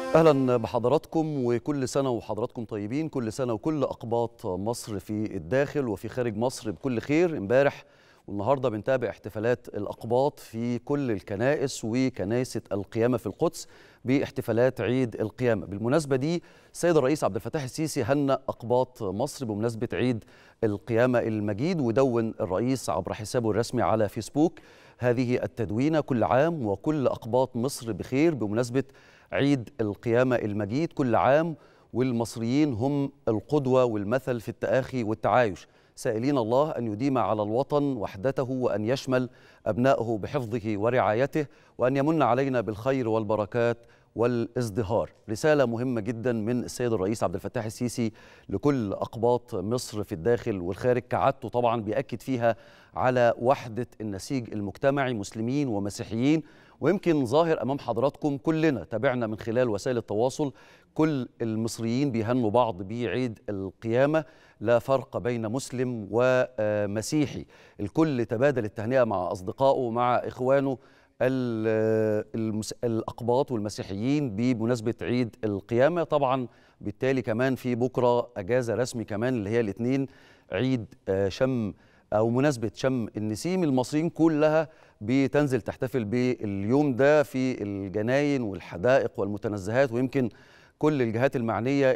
اهلا بحضراتكم وكل سنه وحضراتكم طيبين كل سنه وكل اقباط مصر في الداخل وفي خارج مصر بكل خير امبارح والنهارده بنتابع احتفالات الاقباط في كل الكنائس وكنائس القيامه في القدس باحتفالات عيد القيامه بالمناسبه دي السيد الرئيس عبد الفتاح السيسي هنأ اقباط مصر بمناسبه عيد القيامه المجيد ودون الرئيس عبر حسابه الرسمي على فيسبوك هذه التدوينه كل عام وكل اقباط مصر بخير بمناسبه عيد القيامة المجيد كل عام والمصريين هم القدوة والمثل في التآخي والتعايش سائلين الله أن يديم على الوطن وحدته وأن يشمل أبنائه بحفظه ورعايته وأن يمن علينا بالخير والبركات والازدهار رسالة مهمة جدا من السيد الرئيس عبد الفتاح السيسي لكل أقباط مصر في الداخل والخارج كعادته طبعا بيأكد فيها على وحدة النسيج المجتمعي مسلمين ومسيحيين ويمكن ظاهر امام حضراتكم كلنا تابعنا من خلال وسائل التواصل كل المصريين بيهنوا بعض بعيد القيامه لا فرق بين مسلم ومسيحي الكل تبادل التهنئه مع اصدقائه ومع اخوانه الاقباط والمسيحيين بمناسبه عيد القيامه طبعا بالتالي كمان في بكره اجازه رسمي كمان اللي هي الاثنين عيد شم او مناسبه شم النسيم المصريين كلها بتنزل تحتفل باليوم ده في الجناين والحدائق والمتنزهات ويمكن كل الجهات المعنيه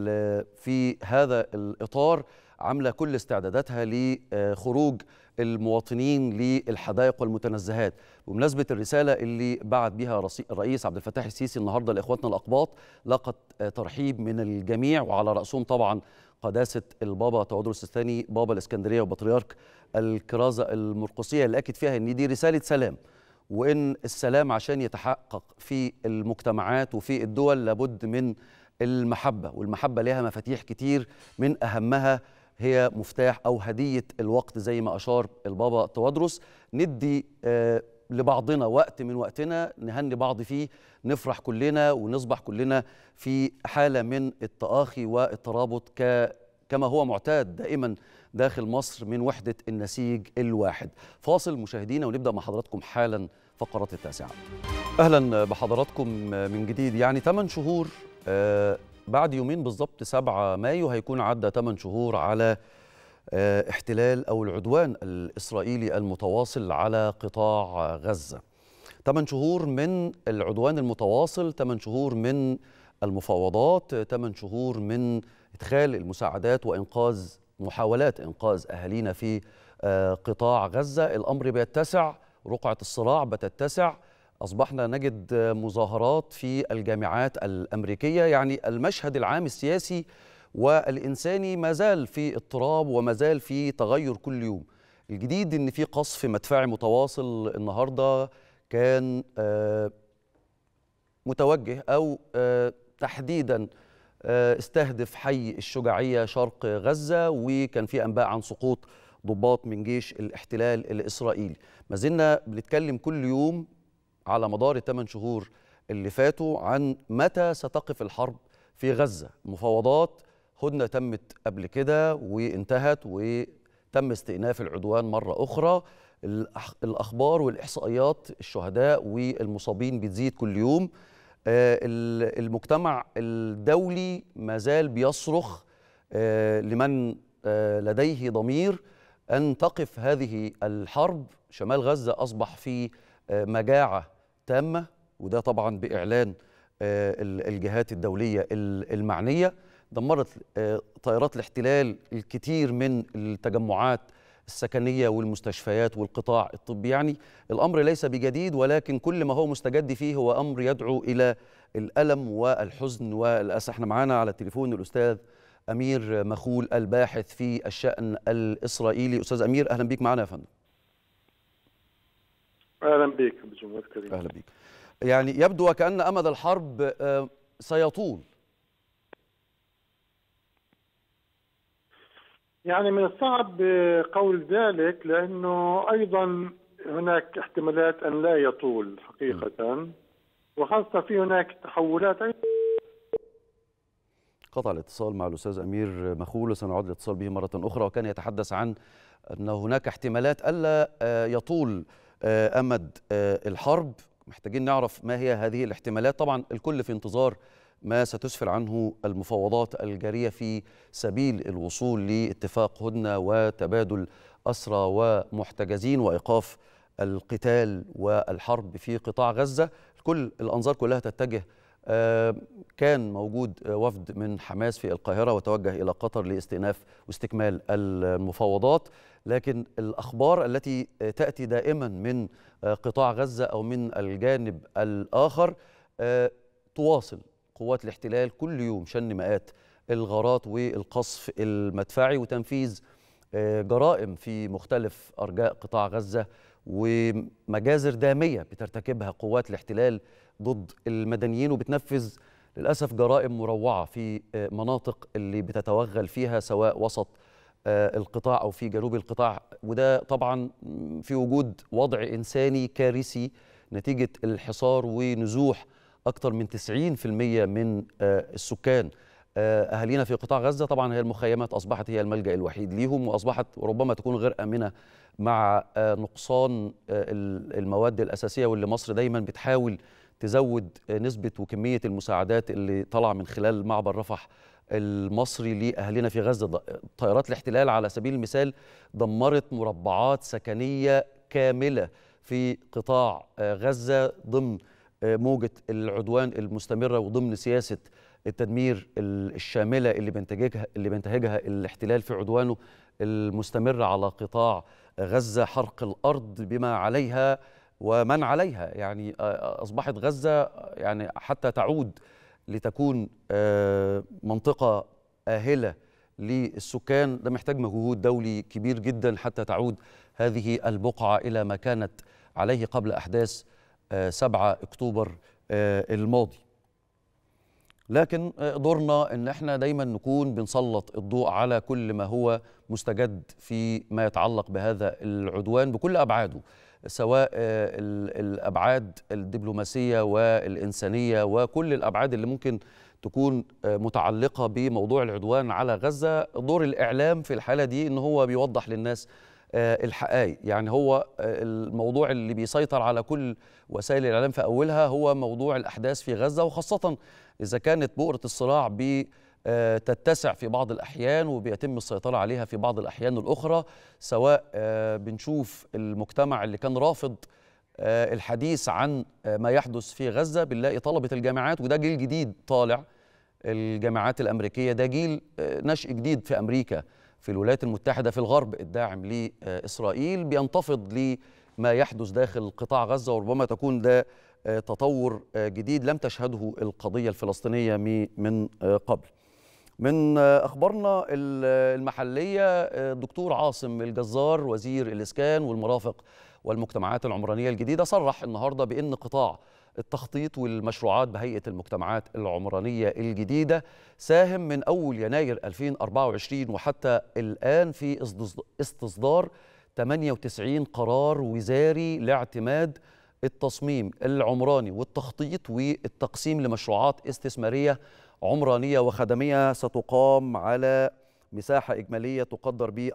في هذا الاطار عامله كل استعداداتها لخروج المواطنين للحدائق والمتنزهات بمناسبه الرساله اللي بعت بها الرئيس عبد الفتاح السيسي النهارده لاخواتنا الاقباط لقت ترحيب من الجميع وعلى راسهم طبعا قداسه البابا تودروس الثاني بابا الاسكندريه وبطريرك الكرازه المرقسيه اللي اكد فيها ان دي رساله سلام وان السلام عشان يتحقق في المجتمعات وفي الدول لابد من المحبه والمحبه لها مفاتيح كتير من اهمها هي مفتاح او هديه الوقت زي ما اشار البابا توادرس ندي آه لبعضنا وقت من وقتنا نهني بعض فيه نفرح كلنا ونصبح كلنا في حاله من التآخي والترابط ك كما هو معتاد دائما داخل مصر من وحده النسيج الواحد. فاصل مشاهدينا ونبدا مع حضراتكم حالا فقرات التاسعه. اهلا بحضراتكم من جديد يعني 8 شهور آه بعد يومين بالظبط 7 مايو هيكون عدى 8 شهور على احتلال او العدوان الاسرائيلي المتواصل على قطاع غزه. 8 شهور من العدوان المتواصل، 8 شهور من المفاوضات، 8 شهور من ادخال المساعدات وانقاذ محاولات انقاذ اهالينا في قطاع غزه، الامر بيتسع، رقعه الصراع بتتسع، اصبحنا نجد مظاهرات في الجامعات الامريكيه، يعني المشهد العام السياسي والإنساني ما زال في اضطراب وما زال في تغير كل يوم الجديد ان في قصف مدفعي متواصل النهارده كان متوجه او تحديدا استهدف حي الشجاعيه شرق غزه وكان في انباء عن سقوط ضباط من جيش الاحتلال الاسرائيلي ما زلنا بنتكلم كل يوم على مدار الثمان شهور اللي فاتوا عن متى ستقف الحرب في غزه مفاوضات هدنه تمت قبل كده وانتهت وتم استئناف العدوان مره اخرى الاخبار والاحصائيات الشهداء والمصابين بتزيد كل يوم المجتمع الدولي ما زال بيصرخ لمن لديه ضمير ان تقف هذه الحرب شمال غزه اصبح في مجاعه تامه وده طبعا باعلان الجهات الدوليه المعنيه دمرت طائرات الاحتلال الكثير من التجمعات السكنيه والمستشفيات والقطاع الطبي يعني الامر ليس بجديد ولكن كل ما هو مستجد فيه هو امر يدعو الى الالم والحزن والاسى احنا معانا على التليفون الاستاذ امير مخول الباحث في الشان الاسرائيلي استاذ امير اهلا بيك معنا يا فندم اهلا بك بالجمهور الكريم اهلا بيك يعني يبدو وكان امد الحرب سيطول يعني من الصعب قول ذلك لانه ايضا هناك احتمالات ان لا يطول حقيقه وخاصه في هناك تحولات أيضا قطع الاتصال مع الاستاذ امير مخول وسنعود الاتصال به مره اخرى وكان يتحدث عن ان هناك احتمالات الا يطول امد الحرب محتاجين نعرف ما هي هذه الاحتمالات طبعا الكل في انتظار ما ستسفر عنه المفاوضات الجارية في سبيل الوصول لاتفاق هدنة وتبادل أسرى ومحتجزين وإيقاف القتال والحرب في قطاع غزة كل الأنظار كلها تتجه كان موجود وفد من حماس في القاهرة وتوجه إلى قطر لاستئناف واستكمال المفاوضات لكن الأخبار التي تأتي دائما من قطاع غزة أو من الجانب الآخر تواصل قوات الاحتلال كل يوم شن مئات الغارات والقصف المدفعي وتنفيذ جرائم في مختلف أرجاء قطاع غزة ومجازر دامية بترتكبها قوات الاحتلال ضد المدنيين وبتنفذ للأسف جرائم مروعة في مناطق اللي بتتوغل فيها سواء وسط القطاع أو في جنوب القطاع وده طبعا في وجود وضع إنساني كارثي نتيجة الحصار ونزوح أكثر من 90% من السكان أهالينا في قطاع غزة طبعا هي المخيمات أصبحت هي الملجأ الوحيد ليهم وأصبحت ربما تكون غير آمنة مع نقصان المواد الأساسية واللي مصر دايما بتحاول تزود نسبة وكمية المساعدات اللي طالعة من خلال معبر رفح المصري لأهلنا في غزة طائرات الاحتلال على سبيل المثال دمرت مربعات سكنية كاملة في قطاع غزة ضمن موجة العدوان المستمرة وضمن سياسة التدمير الشاملة اللي بينتهجها اللي بينتهجها الاحتلال في عدوانه المستمر على قطاع غزة حرق الأرض بما عليها ومن عليها يعني أصبحت غزة يعني حتى تعود لتكون منطقة آهلة للسكان ده محتاج مجهود دولي كبير جدا حتى تعود هذه البقعة إلى ما كانت عليه قبل أحداث 7 أكتوبر الماضي لكن دورنا ان احنا دايما نكون بنسلط الضوء على كل ما هو مستجد في ما يتعلق بهذا العدوان بكل ابعاده سواء الابعاد الدبلوماسيه والانسانيه وكل الابعاد اللي ممكن تكون متعلقه بموضوع العدوان على غزه دور الاعلام في الحاله دي ان هو بيوضح للناس الحقائق يعني هو الموضوع اللي بيسيطر على كل وسائل الاعلام في اولها هو موضوع الاحداث في غزه وخاصه اذا كانت بؤره الصراع بتتسع في بعض الاحيان وبيتم السيطره عليها في بعض الاحيان الاخرى سواء بنشوف المجتمع اللي كان رافض الحديث عن ما يحدث في غزه بنلاقي طلبه الجامعات وده جيل جديد طالع الجامعات الامريكيه ده جيل نشء جديد في امريكا في الولايات المتحده في الغرب الداعم لاسرائيل بينتفض لما يحدث داخل قطاع غزه وربما تكون ده تطور جديد لم تشهده القضيه الفلسطينيه من قبل. من اخبارنا المحليه الدكتور عاصم الجزار وزير الاسكان والمرافق والمجتمعات العمرانيه الجديده صرح النهارده بان قطاع التخطيط والمشروعات بهيئه المجتمعات العمرانيه الجديده ساهم من اول يناير 2024 وحتى الان في استصدار 98 قرار وزاري لاعتماد التصميم العمراني والتخطيط والتقسيم لمشروعات استثماريه عمرانيه وخدميه ستقام على مساحه اجماليه تقدر ب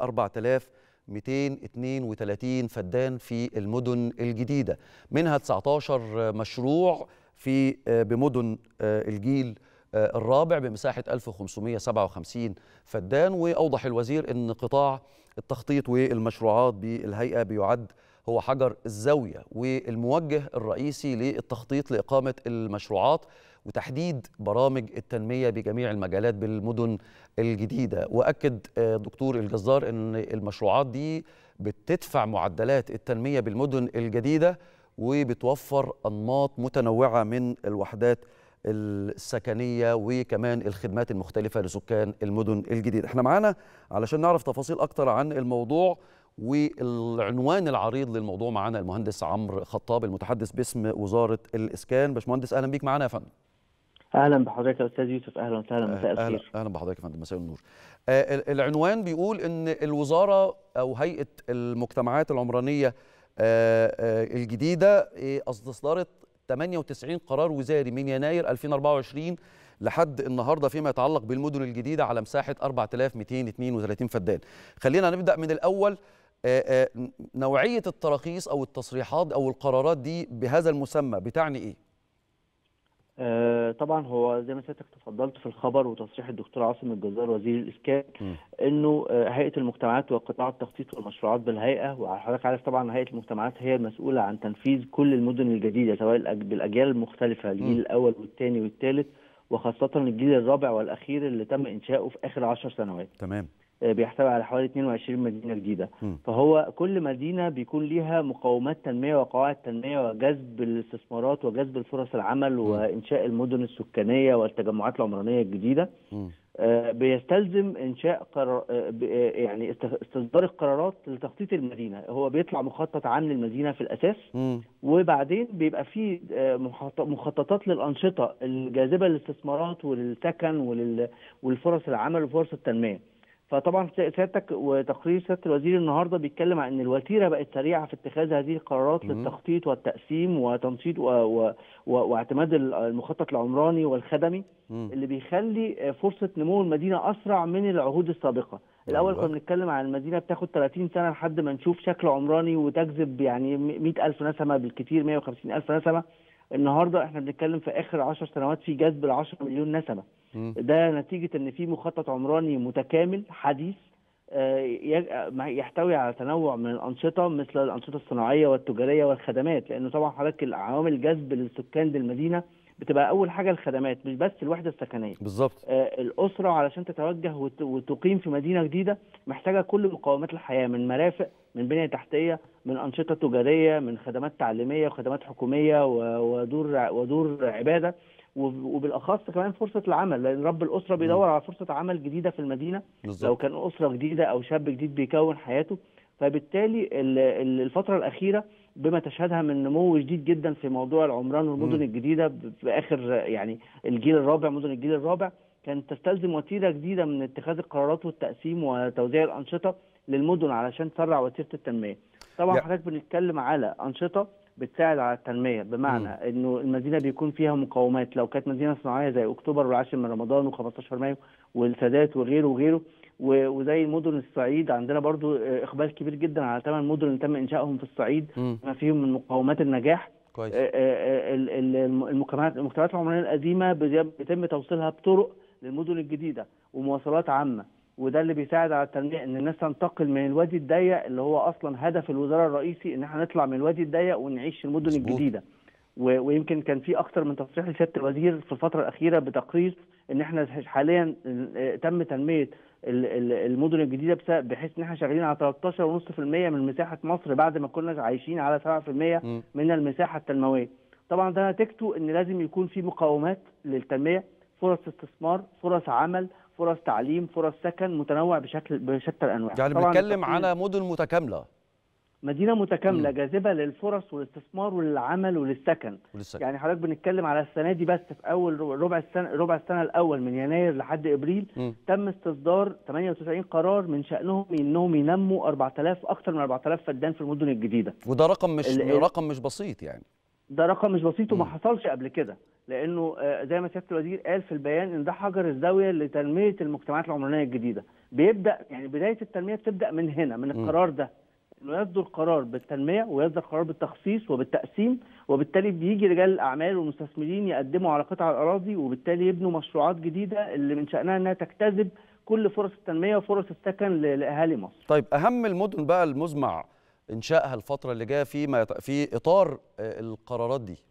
4232 فدان في المدن الجديده منها 19 مشروع في بمدن الجيل الرابع بمساحه 1557 فدان واوضح الوزير ان قطاع التخطيط والمشروعات بالهيئه بيعد هو حجر الزاويه والموجه الرئيسي للتخطيط لاقامه المشروعات وتحديد برامج التنميه بجميع المجالات بالمدن الجديده واكد دكتور الجزار ان المشروعات دي بتدفع معدلات التنميه بالمدن الجديده وبتوفر انماط متنوعه من الوحدات السكنيه وكمان الخدمات المختلفه لسكان المدن الجديده احنا معانا علشان نعرف تفاصيل اكتر عن الموضوع والعنوان العريض للموضوع معانا المهندس عمرو خطاب المتحدث باسم وزاره الاسكان باشمهندس اهلا بيك معانا يا فندم اهلا بحضرتك يا استاذ يوسف اهلا وسهلا مساء أهلا, الخير اهلا بحضرتك يا فندم مساء النور آه العنوان بيقول ان الوزاره او هيئه المجتمعات العمرانيه آه آه الجديده استصدرت 98 قرار وزاري من يناير 2024 لحد النهارده فيما يتعلق بالمدن الجديده على مساحه 4232 فدان. خلينا نبدا من الاول آه، آه، نوعيه التراخيص او التصريحات او القرارات دي بهذا المسمى بتعني ايه آه، طبعا هو زي ما سيادتك تفضلت في الخبر وتصريح الدكتور عاصم الجزار وزير الاسكان م. انه آه، هيئه المجتمعات وقطاع التخطيط والمشروعات بالهيئه وحضرتك عارف طبعا هيئه المجتمعات هي المسؤوله عن تنفيذ كل المدن الجديده سواء الأج- بالاجيال المختلفه الجيل الاول والثاني والثالث وخاصه الجيل الرابع والاخير اللي تم انشاؤه في اخر عشر سنوات تمام آه، بيحتوي على حوالي 22 مدينه جديده مم. فهو كل مدينه بيكون ليها مقومات تنميه وقواعد تنميه وجذب الاستثمارات وجذب الفرص العمل وانشاء المدن السكانيه والتجمعات العمرانيه الجديده مم. آه، بيستلزم انشاء قرار آه، ب- آه، يعني است- استصدار القرارات لتخطيط المدينه هو بيطلع مخطط عام للمدينه في الاساس مم. وبعدين بيبقى فيه آه، مخط- مخططات للأنشطة الجاذبة للاستثمارات وللسكن ولل- والفرص العمل وفرص التنمية فطبعا سيادتك وتقرير سياده الوزير النهارده بيتكلم عن ان الوتيره بقت سريعه في اتخاذ هذه القرارات مم. للتخطيط والتقسيم وتنشيط و... و... و... واعتماد المخطط العمراني والخدمي مم. اللي بيخلي فرصه نمو المدينه اسرع من العهود السابقه الاول أيوة. كنا بنتكلم عن المدينه بتاخد 30 سنه لحد ما نشوف شكل عمراني وتجذب يعني 100000 نسمه بالكثير 150000 نسمه النهارده احنا بنتكلم في اخر 10 سنوات في جذب ل 10 مليون نسمه مم. ده نتيجه ان في مخطط عمراني متكامل حديث آه، ي- مع- يحتوي على تنوع من الانشطه مثل الانشطه الصناعيه والتجاريه والخدمات لانه طبعا حضرتك العوامل جذب للسكان للمدينه بتبقى اول حاجه الخدمات مش بس الوحده السكنيه بالظبط آه، الأسرة علشان تتوجه وت- وتقيم في مدينة جديدة محتاجة كل مقومات الحياة من مرافق من بنية تحتية من أنشطة تجارية من خدمات تعليمية وخدمات حكومية و- ودور ع- ودور عبادة وب- وبالأخص كمان فرصة العمل لأن رب الأسرة بيدور على فرصة عمل جديدة في المدينة لو بالظبط كان أسرة جديدة أو شاب جديد بيكون حياته فبالتالي ال- ال- الفترة الأخيرة بما تشهدها من نمو شديد جدا في موضوع العمران والمدن مم. الجديدة ب- في آخر يعني الجيل الرابع مدن الجيل الرابع كانت تستلزم وتيرة جديدة من اتخاذ القرارات والتقسيم وتوزيع الأنشطة للمدن علشان تسرع وتيرة التنمية طبعا يا- حضرتك بنتكلم على أنشطة بتساعد على التنمية بمعنى مم. انه المدينة بيكون فيها مقومات لو كانت مدينة صناعية زي اكتوبر والعاشر من رمضان و15 مايو والسادات وغيره وغيره و- وزي مدن الصعيد عندنا برضو آه، اقبال كبير جدا على ثمان مدن اللي تم انشائهم في الصعيد مم. ما فيهم من مقومات النجاح كويس آه، آه، ال- ال- الم- المجتمعات المجتمعات العمرانيه القديمه بي- بيتم توصيلها بطرق للمدن الجديده ومواصلات عامه وده اللي بيساعد على التنميه ان الناس تنتقل من الوادي الضيق اللي هو اصلا هدف الوزاره الرئيسي ان احنا نطلع من الوادي الضيق ونعيش في المدن مظبوط. الجديده و- ويمكن كان في اكتر من تصريح لسياده الوزير في الفتره الاخيره بتقرير ان احنا حاليا آه، تم تنميه ال- ال- المدن الجديده بسبب بحيث ان احنا شغالين على 13.5% من مساحه مصر بعد ما كنا عايشين على 7% مم. من المساحه التنمويه. طبعا ده نتيجته ان لازم يكون في مقومات للتنميه، فرص استثمار، فرص عمل، فرص تعليم، فرص سكن متنوع بشكل بشتى الانواع. يعني طبعاً بنتكلم التقرير- على مدن متكامله مدينه متكامله جاذبه للفرص والاستثمار وللعمل وللسكن. ولسه يعني حضرتك بنتكلم على السنه دي بس في اول ربع السنه ربع السنه الاول من يناير لحد ابريل مم. تم استصدار 98 قرار من شانهم انهم ينموا 4000 اكثر من 4000 فدان في المدن الجديده. وده رقم مش ال- ال- رقم مش بسيط يعني ده رقم مش بسيط وما مم. حصلش قبل كده لانه آه، زي ما سياده الوزير قال في البيان ان ده حجر الزاويه لتنميه المجتمعات العمرانيه الجديده بيبدا يعني بدايه التنميه بتبدا من هنا من مم. القرار ده انه يصدر قرار بالتنميه ويصدر قرار بالتخصيص وبالتقسيم وبالتالي بيجي رجال الاعمال والمستثمرين يقدموا على قطع الاراضي وبالتالي يبنوا مشروعات جديده اللي من شانها انها تجتذب كل فرص التنميه وفرص السكن ل- لاهالي مصر طيب اهم المدن بقى المزمع انشائها الفتره اللي جايه في ما يت... في اطار آه، القرارات دي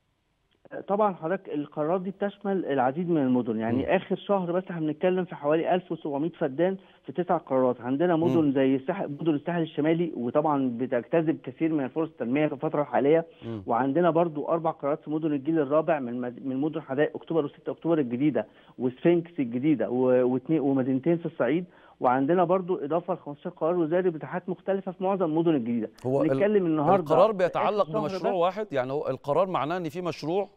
طبعا حضرتك القرارات دي بتشمل العديد من المدن يعني مم. اخر شهر بس احنا بنتكلم في حوالي 1700 فدان في تسع قرارات عندنا مدن زي الساحل مدن الساحل الشمالي وطبعا بتجتذب كثير من فرص التنميه في الفتره الحاليه مم. وعندنا برضو اربع قرارات في مدن الجيل الرابع من مد- من مدن حدائق اكتوبر و6 اكتوبر الجديده وسفنكس الجديده و- واتنين- ومدينتين في الصعيد وعندنا برضو اضافه ل 15 قرار وزاري بتاحات مختلفه في معظم المدن الجديده هو ال- نتكلم النهارده القرار آخر بيتعلق شهر بمشروع بس. واحد يعني هو القرار معناه ان في مشروع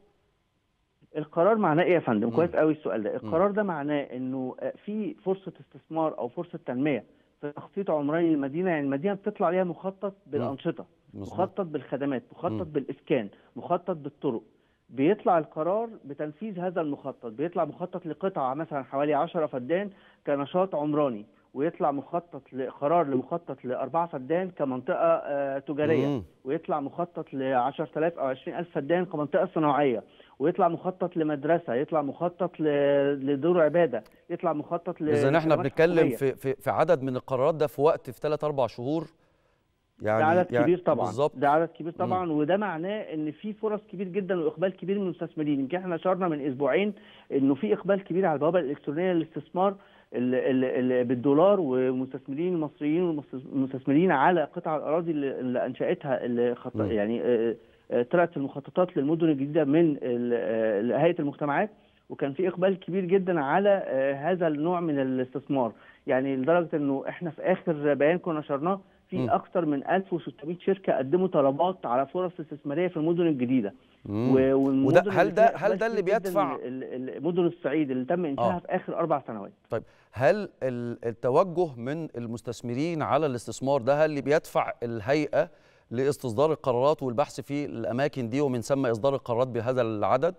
القرار معناه ايه يا فندم؟ مم. كويس قوي السؤال ده، القرار ده معناه انه آه، في فرصه استثمار او فرصه تنميه في تخطيط عمراني للمدينه، يعني المدينه بتطلع عليها مخطط بالانشطه، مظبوط. مخطط بالخدمات، مخطط مم. بالاسكان، مخطط بالطرق. بيطلع القرار بتنفيذ هذا المخطط، بيطلع مخطط لقطعه مثلا حوالي 10 فدان كنشاط عمراني، ويطلع مخطط لقرار لمخطط لأربعة فدان كمنطقة آه، تجارية مم. ويطلع مخطط ل 10000 أو 20000 فدان كمنطقة صناعية ويطلع مخطط لمدرسة يطلع مخطط ل- لدور عبادة يطلع مخطط ل اذا احنا لخدمات بنتكلم حكومية. في, في في عدد من القرارات ده في وقت في 3 4 شهور يعني ده عدد يعني كبير طبعا بالظبط ده عدد كبير طبعا وده معناه ان في فرص كبير جدا واقبال كبير من المستثمرين يمكن احنا اشرنا من اسبوعين انه في اقبال كبير على البوابه الالكترونيه للاستثمار ال- ال- ال- بالدولار ومستثمرين المصريين والمستثمرين على قطع الاراضي اللي اللي انشاتها اللي خط... مم. يعني آه، آه، طلعت في المخططات للمدن الجديده من ال- آه، هيئه المجتمعات وكان في اقبال كبير جدا على آه، هذا النوع من الاستثمار يعني لدرجه انه احنا في اخر بيان كنا نشرناه في مم. اكثر من 1600 شركه قدموا طلبات على فرص استثماريه في المدن الجديده مم. و- والمدن وده- اللي هل ده- فيها هل ده إقبال اللي كبير جداً بيدفع- ال- ال- مدن الصعيد اللي تم انشائها آه. في اخر اربع سنوات طيب هل ال- التوجه من المستثمرين على الاستثمار ده هل اللي بيدفع الهيئة لاستصدار القرارات والبحث في الأماكن دي ومن ثم إصدار القرارات بهذا العدد؟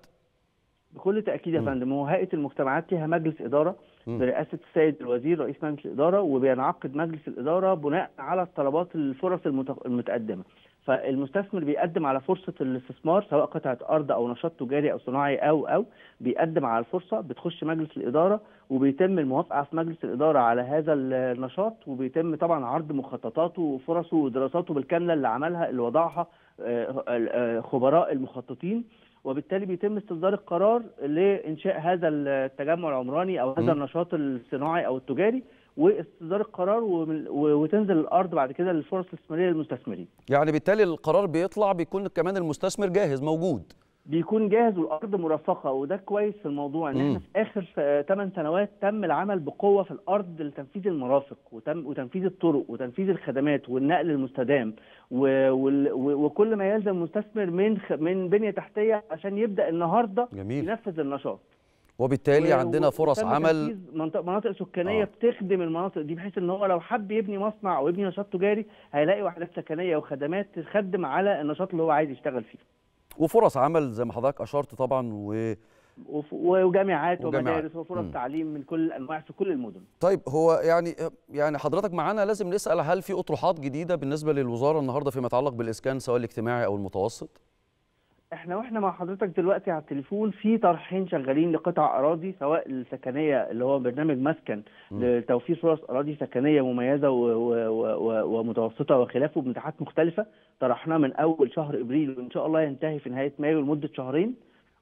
بكل تاكيد يا مم. فندم هو هيئه المجتمعات ليها مجلس اداره مم. برئاسه السيد الوزير رئيس مجلس الاداره وبينعقد مجلس الاداره بناء على الطلبات الفرص المت- المتقدمه فالمستثمر بيقدم على فرصه الاستثمار سواء قطعه ارض او نشاط تجاري او صناعي او او بيقدم على الفرصه بتخش مجلس الاداره وبيتم الموافقه في مجلس الاداره على هذا النشاط وبيتم طبعا عرض مخططاته وفرصه ودراساته بالكامله اللي عملها اللي وضعها آه، آه، خبراء المخططين وبالتالي بيتم استصدار القرار لانشاء هذا التجمع العمراني او هذا مم. النشاط الصناعي او التجاري واستصدار القرار ومن- و- وتنزل الارض بعد كده للفرص الاستثماريه للمستثمرين. يعني بالتالي القرار بيطلع بيكون كمان المستثمر جاهز موجود بيكون جاهز والارض مرفقه وده كويس في الموضوع ان مم. احنا في اخر 8 سنوات تم العمل بقوه في الارض لتنفيذ المرافق وتم وتنفيذ الطرق وتنفيذ الخدمات والنقل المستدام و وال و وكل ما يلزم المستثمر من خ من بنيه تحتيه عشان يبدا النهارده جميل ينفذ النشاط. وبالتالي و- عندنا فرص وتم عمل تنفيذ منطقة مناطق سكانية آه. آه. بتخدم المناطق دي بحيث ان هو لو حب يبني مصنع او يبني نشاط تجاري هيلاقي وحدات سكنية وخدمات تخدم على النشاط اللي هو عايز يشتغل فيه وفرص عمل زي ما حضرتك أشرت طبعا و وف- وجامعات وجامعات. ومدارس وفرص مم. تعليم من كل الانواع في كل المدن طيب هو يعني يعني حضرتك معانا لازم نسأل هل في أطروحات جديدة بالنسبة للوزارة النهارده فيما يتعلق بالإسكان سواء الاجتماعي أو المتوسط؟ احنا واحنا مع حضرتك دلوقتي على التليفون في طرحين شغالين لقطع اراضي سواء السكنيه اللي هو برنامج مسكن مم. لتوفير فرص اراضي سكنيه مميزه و و و و ومتوسطه وخلافه بمساحات مختلفه طرحناه من اول شهر ابريل وان شاء الله ينتهي في نهايه مايو لمده شهرين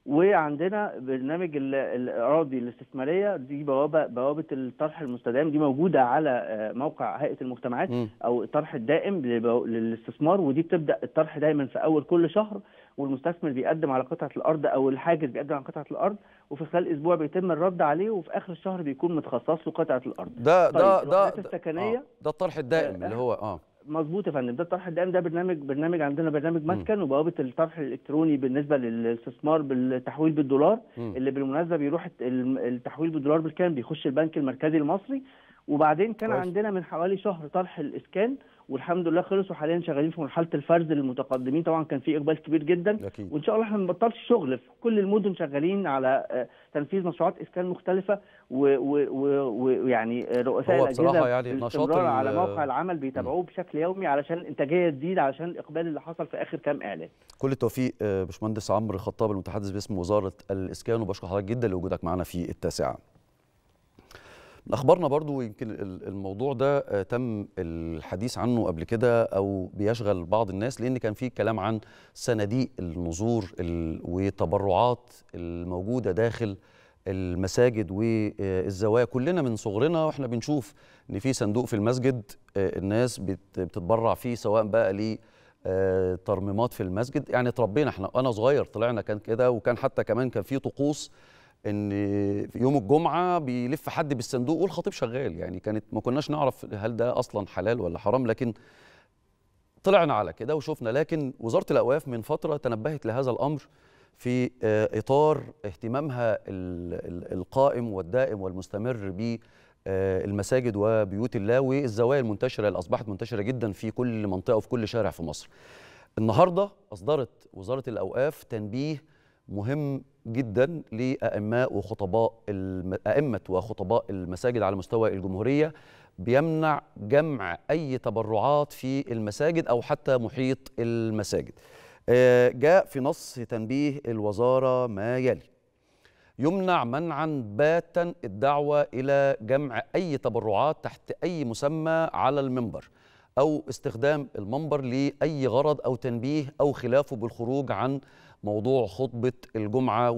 وعندنا برنامج ال- الاراضي الاستثماريه دي بوابه بوابه الطرح المستدام دي موجوده على آه، موقع هيئه المجتمعات مم. او الطرح الدائم للبو- للاستثمار ودي بتبدا الطرح دايما في اول كل شهر والمستثمر بيقدم على قطعه الارض او الحاجز بيقدم على قطعه الارض وفي خلال اسبوع بيتم الرد عليه وفي اخر الشهر بيكون متخصص له قطعه الارض ده ده طيب، ده الوحدات السكنية؟ آه ده الطرح الدائم آه، اللي هو اه مظبوط يا فندم ده الطرح الدائم ده برنامج برنامج عندنا برنامج مسكن وبوابه الطرح الالكتروني بالنسبه للاستثمار بالتحويل بالدولار مم. اللي بالمناسبه بيروح الت- الم- التحويل بالدولار بالكامل بيخش البنك المركزي المصري وبعدين كان كويس. عندنا من حوالي شهر طرح الاسكان والحمد لله خلص وحاليا شغالين في مرحله الفرز للمتقدمين طبعا كان في اقبال كبير جدا أكيد وان شاء الله احنا ما نبطلش شغل في كل المدن شغالين على آه، تنفيذ مشروعات اسكان مختلفه و- و- و- ويعني آه، رؤساء هو الاجهزه بصراحة يعني نشاط باستمرار ال- على موقع العمل بيتابعوه بشكل يومي علشان الانتاجيه تزيد علشان الاقبال اللي حصل في اخر كام اعلان كل التوفيق آه، باشمهندس عمرو خطاب المتحدث باسم وزاره الاسكان وبشكر حضرتك جدا لوجودك معنا في التاسعه. من اخبارنا برضو يمكن ال- الموضوع ده آه، تم الحديث عنه قبل كده او بيشغل بعض الناس لان كان في كلام عن صناديق النذور ال- والتبرعات الموجوده داخل المساجد والزوايا كلنا من صغرنا واحنا بنشوف ان في صندوق في المسجد آه، الناس بت- بتتبرع فيه سواء بقى ليه آه، ترميمات في المسجد يعني اتربينا احنا انا صغير طلعنا كان كده وكان حتى كمان كان في طقوس ان في يوم الجمعه بيلف حد بالصندوق والخطيب شغال يعني كانت ما كناش نعرف هل ده اصلا حلال ولا حرام لكن طلعنا على كده وشفنا لكن وزاره الاوقاف من فتره تنبهت لهذا الامر في آه، اطار اهتمامها ال- ال- القائم والدائم والمستمر ب آه، المساجد وبيوت الله والزوايا المنتشره اللي اصبحت منتشره جدا في كل منطقه وفي كل شارع في مصر. النهارده اصدرت وزاره الاوقاف تنبيه مهم جدا لائماء وخطباء الم... ائمه وخطباء المساجد على مستوى الجمهوريه بيمنع جمع أي تبرعات في المساجد أو حتى محيط المساجد آه، جاء في نص تنبيه الوزارة ما يلي يمنع منعا باتا الدعوة إلى جمع أي تبرعات تحت أي مسمى على المنبر أو استخدام المنبر لأي غرض أو تنبيه أو خلافه بالخروج عن موضوع خطبة الجمعة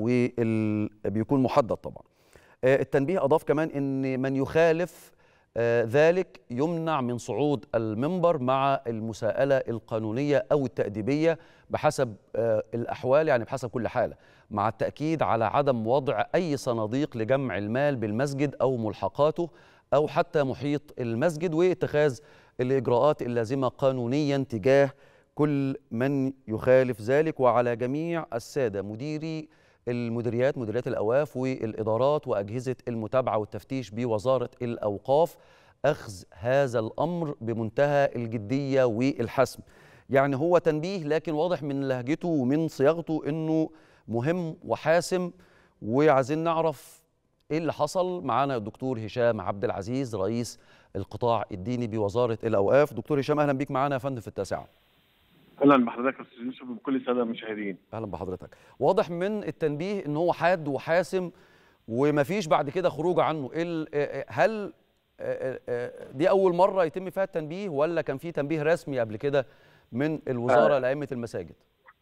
وبيكون محدد طبعا آه، التنبيه أضاف كمان أن من يخالف آه، ذلك يمنع من صعود المنبر مع المساءلة القانونية أو التأديبية بحسب آه، الأحوال يعني بحسب كل حالة مع التأكيد على عدم وضع أي صناديق لجمع المال بالمسجد أو ملحقاته أو حتى محيط المسجد واتخاذ الإجراءات اللازمة قانونيا تجاه كل من يخالف ذلك وعلى جميع السادة مديري المديريات مديريات الأواف والإدارات وأجهزة المتابعة والتفتيش بوزارة الأوقاف أخذ هذا الأمر بمنتهى الجدية والحسم يعني هو تنبيه لكن واضح من لهجته ومن صياغته أنه مهم وحاسم وعايزين نعرف ايه اللي حصل معانا الدكتور هشام عبد العزيز رئيس القطاع الديني بوزاره الاوقاف دكتور هشام اهلا بيك معانا يا فندم في التاسعه اهلا بحضرتك يا استاذ يوسف وبكل الساده المشاهدين اهلا بحضرتك واضح من التنبيه ان هو حاد وحاسم ومفيش بعد كده خروج عنه إيه ال- آه، هل آه، آه، دي اول مره يتم فيها التنبيه ولا كان في تنبيه رسمي قبل كده من الوزاره لائمه المساجد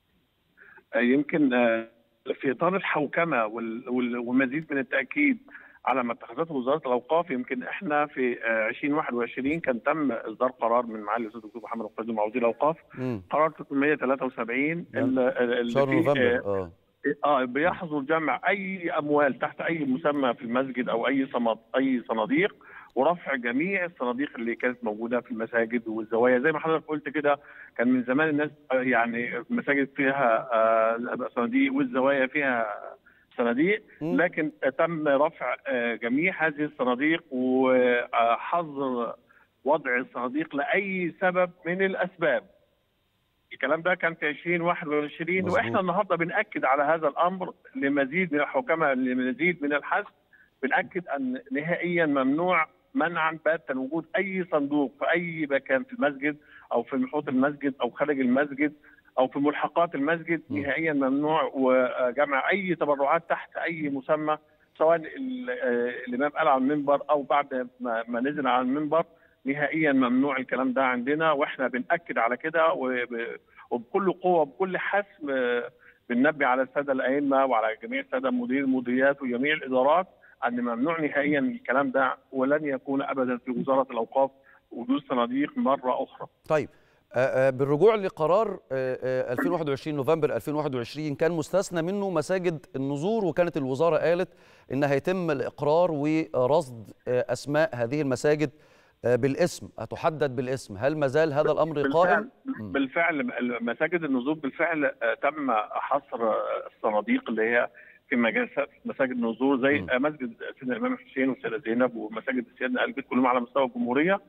آه، يمكن آه، في اطار الحوكمه وال- وال- والمزيد من التاكيد على ما اتخذته وزاره الاوقاف يمكن احنا في آه، 2021 كان تم اصدار قرار من معالي الاستاذ الدكتور محمد القاسم مع وزير الاوقاف امم قرار 373 ال- ال- شهر اللي فيه نوفمبر آه، اه اه بيحظر جمع اي اموال تحت اي مسمى في المسجد او اي صمد اي صناديق ورفع جميع الصناديق اللي كانت موجوده في المساجد والزوايا زي ما حضرتك قلت كده كان من زمان الناس آه، يعني المساجد فيها آه، صناديق والزوايا فيها صناديق مم. لكن تم رفع آه، جميع هذه الصناديق وحظر وضع الصناديق لاي سبب من الاسباب الكلام ده كان في 2021 مظبوط. واحنا النهارده بناكد على هذا الامر لمزيد من الحوكمه لمزيد من الحث بناكد ان نهائيا ممنوع منعا باتا وجود اي صندوق في اي مكان في المسجد او في محيط المسجد او خارج المسجد او في ملحقات المسجد م. نهائيا ممنوع وجمع اي تبرعات تحت اي مسمى سواء ال- آه، الامام قال على المنبر او بعد ما ما نزل على المنبر نهائيا ممنوع الكلام ده عندنا واحنا بناكد على كده وب- وبكل قوه وبكل حسم آه، بننبه على الساده الائمه وعلى جميع الساده مدير المديريات وجميع الادارات ان ممنوع نهائيا الكلام ده ولن يكون ابدا في وزاره الاوقاف وجود صناديق مره اخرى. طيب آه، آه، بالرجوع لقرار آه، آه، 2021 نوفمبر 2021 كان مستثنى منه مساجد النذور وكانت الوزاره قالت ان هيتم الاقرار ورصد آه، اسماء هذه المساجد آه، بالاسم هتحدد بالاسم هل ما زال هذا الامر قائم مم. بالفعل مساجد النزول بالفعل آه، تم حصر آه، الصناديق اللي هي في مجالس- مساجد النزول زي م. آه، مسجد سيدنا الامام الحسين والسيده زينب ومساجد سيدنا البيت كلهم على مستوى الجمهوريه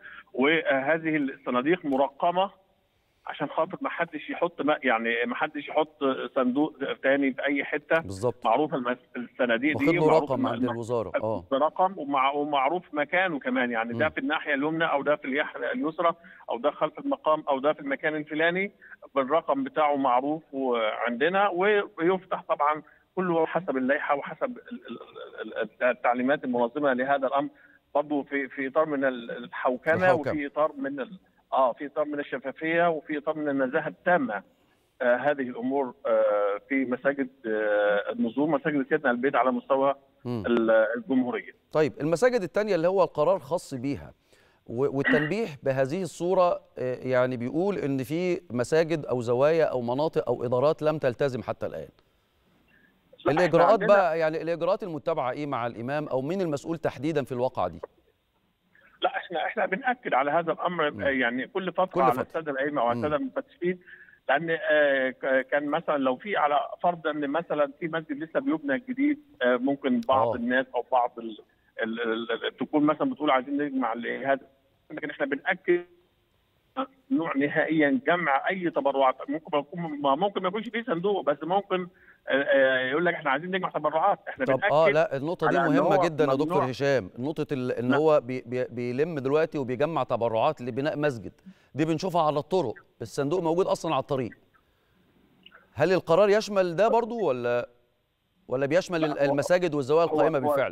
وهذه الصناديق مرقمه عشان خاطر ما حدش يحط ما يعني ما حدش يحط صندوق تاني في اي حته بالظبط معروفه المس- الصناديق واخد دي له معروف رقم الم- عند الوزاره اه برقم ومع ومعروف مكانه كمان يعني ده مم. في الناحيه اليمنى او ده في الناحيه اليسرى او ده خلف المقام او ده في المكان الفلاني بالرقم بتاعه معروف عندنا ويفتح طبعا كله حسب اللائحه وحسب ال- ال- ال- التعليمات المنظمه لهذا الامر برضه في في اطار من الحوكمه الحوكمة. وفي اطار من ال- اه في اطار من الشفافيه وفي اطار من النزاهه التامه آه هذه الامور آه في مساجد آه النظام مساجد سيدنا البيت على مستوى مم. ال- الجمهوريه طيب المساجد التانية اللي هو القرار خاص بيها و- والتنبيه بهذه الصورة آه، يعني بيقول إن في مساجد أو زوايا أو مناطق أو إدارات لم تلتزم حتى الآن لا، إحنا الإجراءات عندنا- بقى يعني الإجراءات المتبعة إيه مع الإمام أو مين المسؤول تحديدا في الواقعة دي لا احنا احنا بناكد على هذا الامر مم. آه، يعني كل فتره كل على فترة. الساده الائمه وعلى مم. الساده المفتشين لان آه، ك- كان مثلا لو في على فرض ان مثلا في مسجد لسه بيبنى جديد آه، ممكن بعض آه. الناس او بعض ال ال ال ال تكون مثلا بتقول عايزين نجمع لهذا لكن احنا بناكد ممنوع نهائيا جمع اي تبرعات ممكن ما يكون ما ممكن ما يكونش فيه صندوق بس ممكن آه، آه، يقول لك احنا عايزين نجمع تبرعات احنا طب بنأكد اه لا النقطة دي على إن مهمة هو جدا يا دكتور ممنوع. هشام نقطة ال- ان نعم. هو بي بي بيلم دلوقتي وبيجمع تبرعات لبناء مسجد دي بنشوفها على الطرق الصندوق موجود اصلا على الطريق هل القرار يشمل ده برضو ولا ولا بيشمل لا، ال- هو- المساجد والزوايا هو- القائمة هو- بالفعل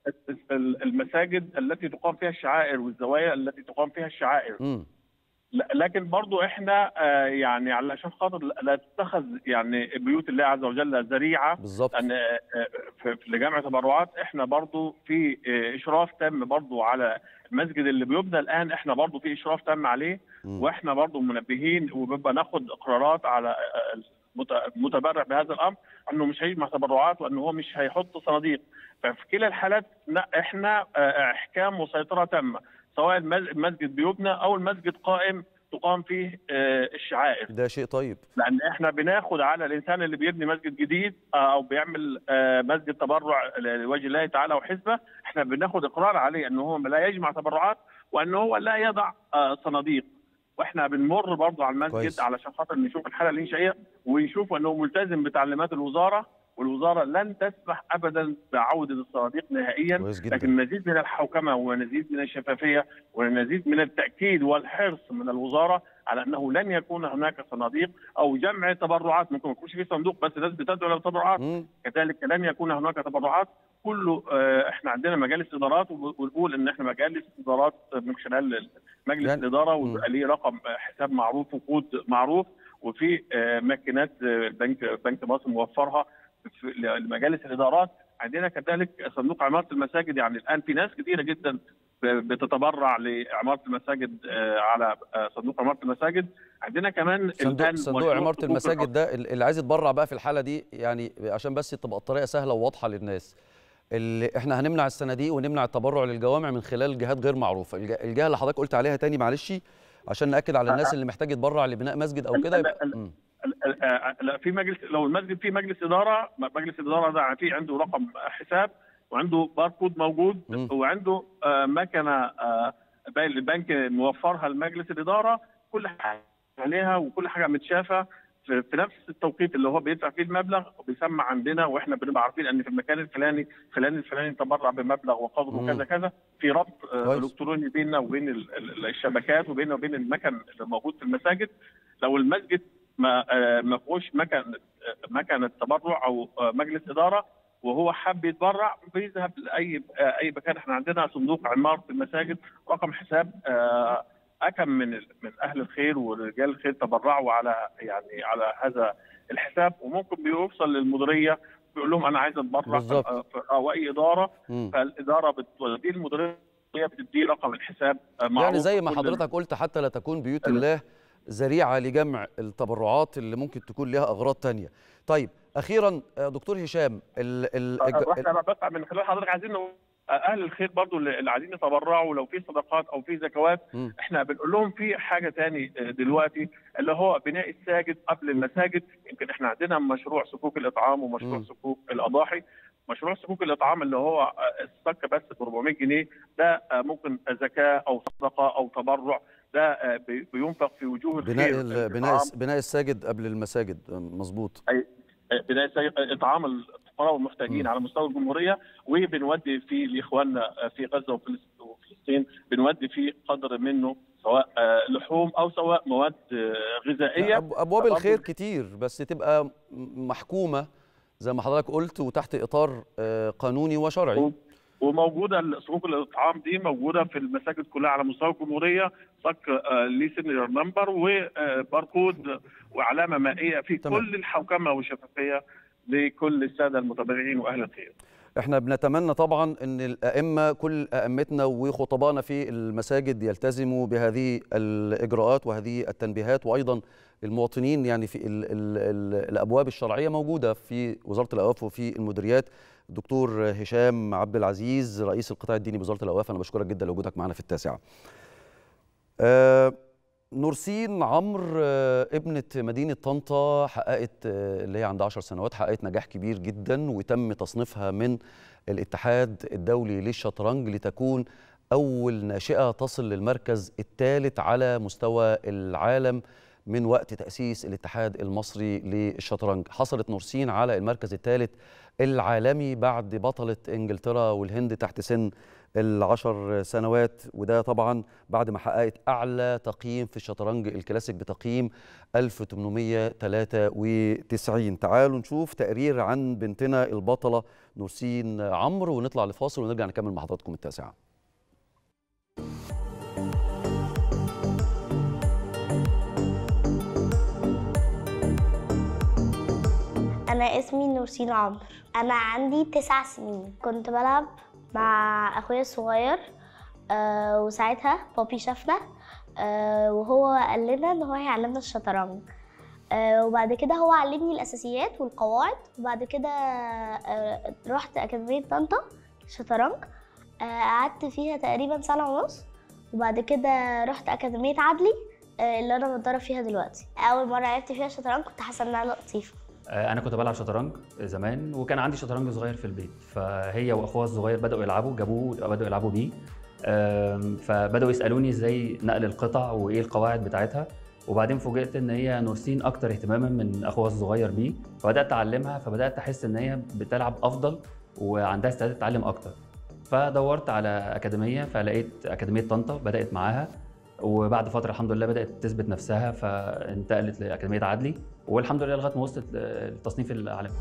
ال- المساجد التي تقام فيها الشعائر والزوايا التي تقام فيها الشعائر امم لا- لكن برضو احنا آه، يعني علشان خاطر لا- لا تتخذ يعني بيوت الله عز وجل ذريعه بالظبط ان آه، آه، في- في- لجمع تبرعات احنا برضو في آه، اشراف تم برضو على المسجد اللي بيبنى الان احنا برضو في اشراف تم عليه مم. واحنا برضو منبهين وبنبقى ناخد اقرارات على آه، المت- المتبرع بهذا الامر انه مش هيجمع تبرعات وانه هو مش هيحط صناديق ففي كلا الحالات لا احنا آه، احكام وسيطره تامه سواء المز- المسجد بيبنى او المسجد قائم تقام فيه آه، الشعائر ده شيء طيب لان احنا بناخد على الانسان اللي بيبني مسجد جديد آه، او بيعمل آه، مسجد تبرع لوجه الله تعالى وحزبه احنا بناخد اقرار عليه انه هو لا يجمع تبرعات وانه هو لا يضع آه، صناديق واحنا بنمر برضه على المسجد كويس. علشان خاطر نشوف الحاله الانشائيه ونشوف انه ملتزم بتعليمات الوزاره والوزاره لن تسمح ابدا بعوده الصناديق نهائيا كويس جدا لكن مزيد من الحوكمه ومزيد من الشفافيه ومزيد من التاكيد والحرص من الوزاره على انه لن يكون هناك صناديق او جمع تبرعات ممكن ما يكونش في صندوق بس الناس بتدعو للتبرعات مم. كذلك لن يكون هناك تبرعات كله آه، احنا عندنا مجالس ادارات وب- ونقول ان احنا مجالس ادارات من خلال مجلس يعني- الاداره مم. ويبقى ليه رقم آه، حساب معروف وكود معروف وفي آه، ماكينات آه، البنك بنك مصر موفرها في- لمجالس الادارات عندنا كذلك صندوق عماره المساجد يعني الان في ناس كثيره جدا ب- بتتبرع لعماره المساجد آه، على آه، صندوق عماره المساجد عندنا كمان صندوق الان صندوق مشروع عمارة صندوق المساجد ده ال- اللي عايز يتبرع بقى في الحالة دي يعني عشان بس تبقى الطريقة سهلة وواضحة للناس اللي احنا هنمنع الصناديق ونمنع التبرع للجوامع من خلال جهات غير معروفة الج- الجهة اللي حضرتك قلت عليها تاني معلش عشان نأكد على الناس اللي محتاج يتبرع لبناء مسجد او ال- كده ال- يبقى ال- مم. ال- ال- آه، لا في مجلس لو المسجد فيه مجلس اداره مجلس الاداره ده في عنده رقم حساب وعنده باركود موجود مم. وعنده آه، مكنه آه، باقي البنك موفرها لمجلس الاداره كل حاجه عليها وكل حاجه متشافه في في نفس التوقيت اللي هو بيدفع فيه المبلغ بيسمع عندنا واحنا بنبقى عارفين ان في المكان الفلاني فلان الفلاني تبرع بمبلغ وقدره مم. كذا كذا في ربط آه، كويس. الكتروني بيننا وبين ال- ال- الشبكات وبيننا وبين المكن اللي موجود في المساجد لو المسجد ما آه، ما فيهوش مكن آه، مكنه تبرع او آه، مجلس اداره وهو حب يتبرع بيذهب لاي آه، اي مكان احنا عندنا صندوق عماره المساجد رقم حساب آه، اكم من ال- من اهل الخير ورجال الخير تبرعوا على يعني على هذا الحساب وممكن بيوصل للمديريه بيقول لهم انا عايز اتبرع بالظبط. آه، او اي اداره مم. فالاداره بتوديه المديريه بتديه رقم الحساب آه، معروف يعني زي ما كل حضرتك قلت حتى لا تكون بيوت ال- الله ذريعة لجمع التبرعات اللي ممكن تكون لها أغراض تانية طيب أخيرا آه، دكتور هشام ال ال الج- احنا بس من خلال حضرتك عايزين نقول اهل الخير برضو اللي اللي عايزين يتبرعوا لو في صدقات او في زكوات مم. احنا بنقول لهم في حاجه تاني دلوقتي اللي هو بناء الساجد قبل المساجد يمكن احنا عندنا مشروع صكوك الاطعام ومشروع مم. صكوك الاضاحي مشروع صكوك الاطعام اللي هو الصك بس ب 400 جنيه ده ممكن زكاه او صدقه او تبرع ده بي- بينفق في وجوه بناء الخير ال- بناء الس- بناء الساجد قبل المساجد آه، مظبوط بدايه سي- اطعام الفقراء والمحتاجين مم. على مستوى الجمهوريه وبنودي في لاخواننا في غزه وفلس- وفلسطين بنودي فيه قدر منه سواء آه، لحوم او سواء مواد آه، غذائيه أب- ابواب برضو- الخير كتير بس تبقى م- محكومه زي ما حضرتك قلت وتحت اطار آه، قانوني وشرعي وموجوده صكوك الاطعام دي موجوده في المساجد كلها على مستوى الجمهوريه صك آه، ليه سينيور نمبر وباركود وعلامه مائيه في تمام. كل الحوكمه والشفافيه لكل الساده المتبرعين واهل الخير احنا بنتمنى طبعا ان الائمه كل ائمتنا وخطبائنا في المساجد يلتزموا بهذه الاجراءات وهذه التنبيهات وايضا المواطنين يعني في ال ال ال الابواب الشرعيه موجوده في وزاره الاوقاف وفي المديريات دكتور هشام عبد العزيز رئيس القطاع الديني بوزاره الاوقاف انا بشكرك جدا لوجودك معنا في التاسعه آه نورسين عمرو آه، ابنة مدينة طنطا حققت آه، اللي هي عندها 10 سنوات حققت نجاح كبير جدا وتم تصنيفها من الاتحاد الدولي للشطرنج لتكون أول ناشئة تصل للمركز الثالث على مستوى العالم من وقت تأسيس الاتحاد المصري للشطرنج حصلت نورسين على المركز الثالث العالمي بعد بطلة إنجلترا والهند تحت سن العشر سنوات وده طبعا بعد ما حققت أعلى تقييم في الشطرنج الكلاسيك بتقييم 1893 تعالوا نشوف تقرير عن بنتنا البطلة نورسين عمرو ونطلع لفاصل ونرجع نكمل مع حضراتكم التاسعة أنا اسمي نورسين عمرو أنا عندي تسع سنين كنت بلعب مع أخويا الصغير آه وساعتها بابي شافنا آه وهو قال لنا إن هو هيعلمنا الشطرنج آه وبعد كده هو علمني الأساسيات والقواعد وبعد كده آه رحت أكاديمية طنطا شطرنج آه قعدت فيها تقريبا سنة ونص وبعد كده رحت أكاديمية عدلي آه اللي أنا بتدرب فيها دلوقتي أول مرة لعبت فيها شطرنج كنت حاسة إنها لطيفة انا كنت بلعب شطرنج زمان وكان عندي شطرنج صغير في البيت فهي واخوها الصغير بداوا يلعبوا جابوه بداوا يلعبوا بيه أم، فبداوا يسالوني ازاي نقل القطع وايه القواعد بتاعتها وبعدين فوجئت ان هي نورسين اكتر اهتماما من اخوها الصغير بيه فبدات اعلمها فبدات احس ان هي بتلعب افضل وعندها استعداد تتعلم اكتر فدورت على اكاديميه فلقيت اكاديميه طنطا بدات معاها وبعد فتره الحمد لله بدات تثبت نفسها فانتقلت لاكاديميه عدلي والحمد لله لغايه ما وصلت للتصنيف العالمي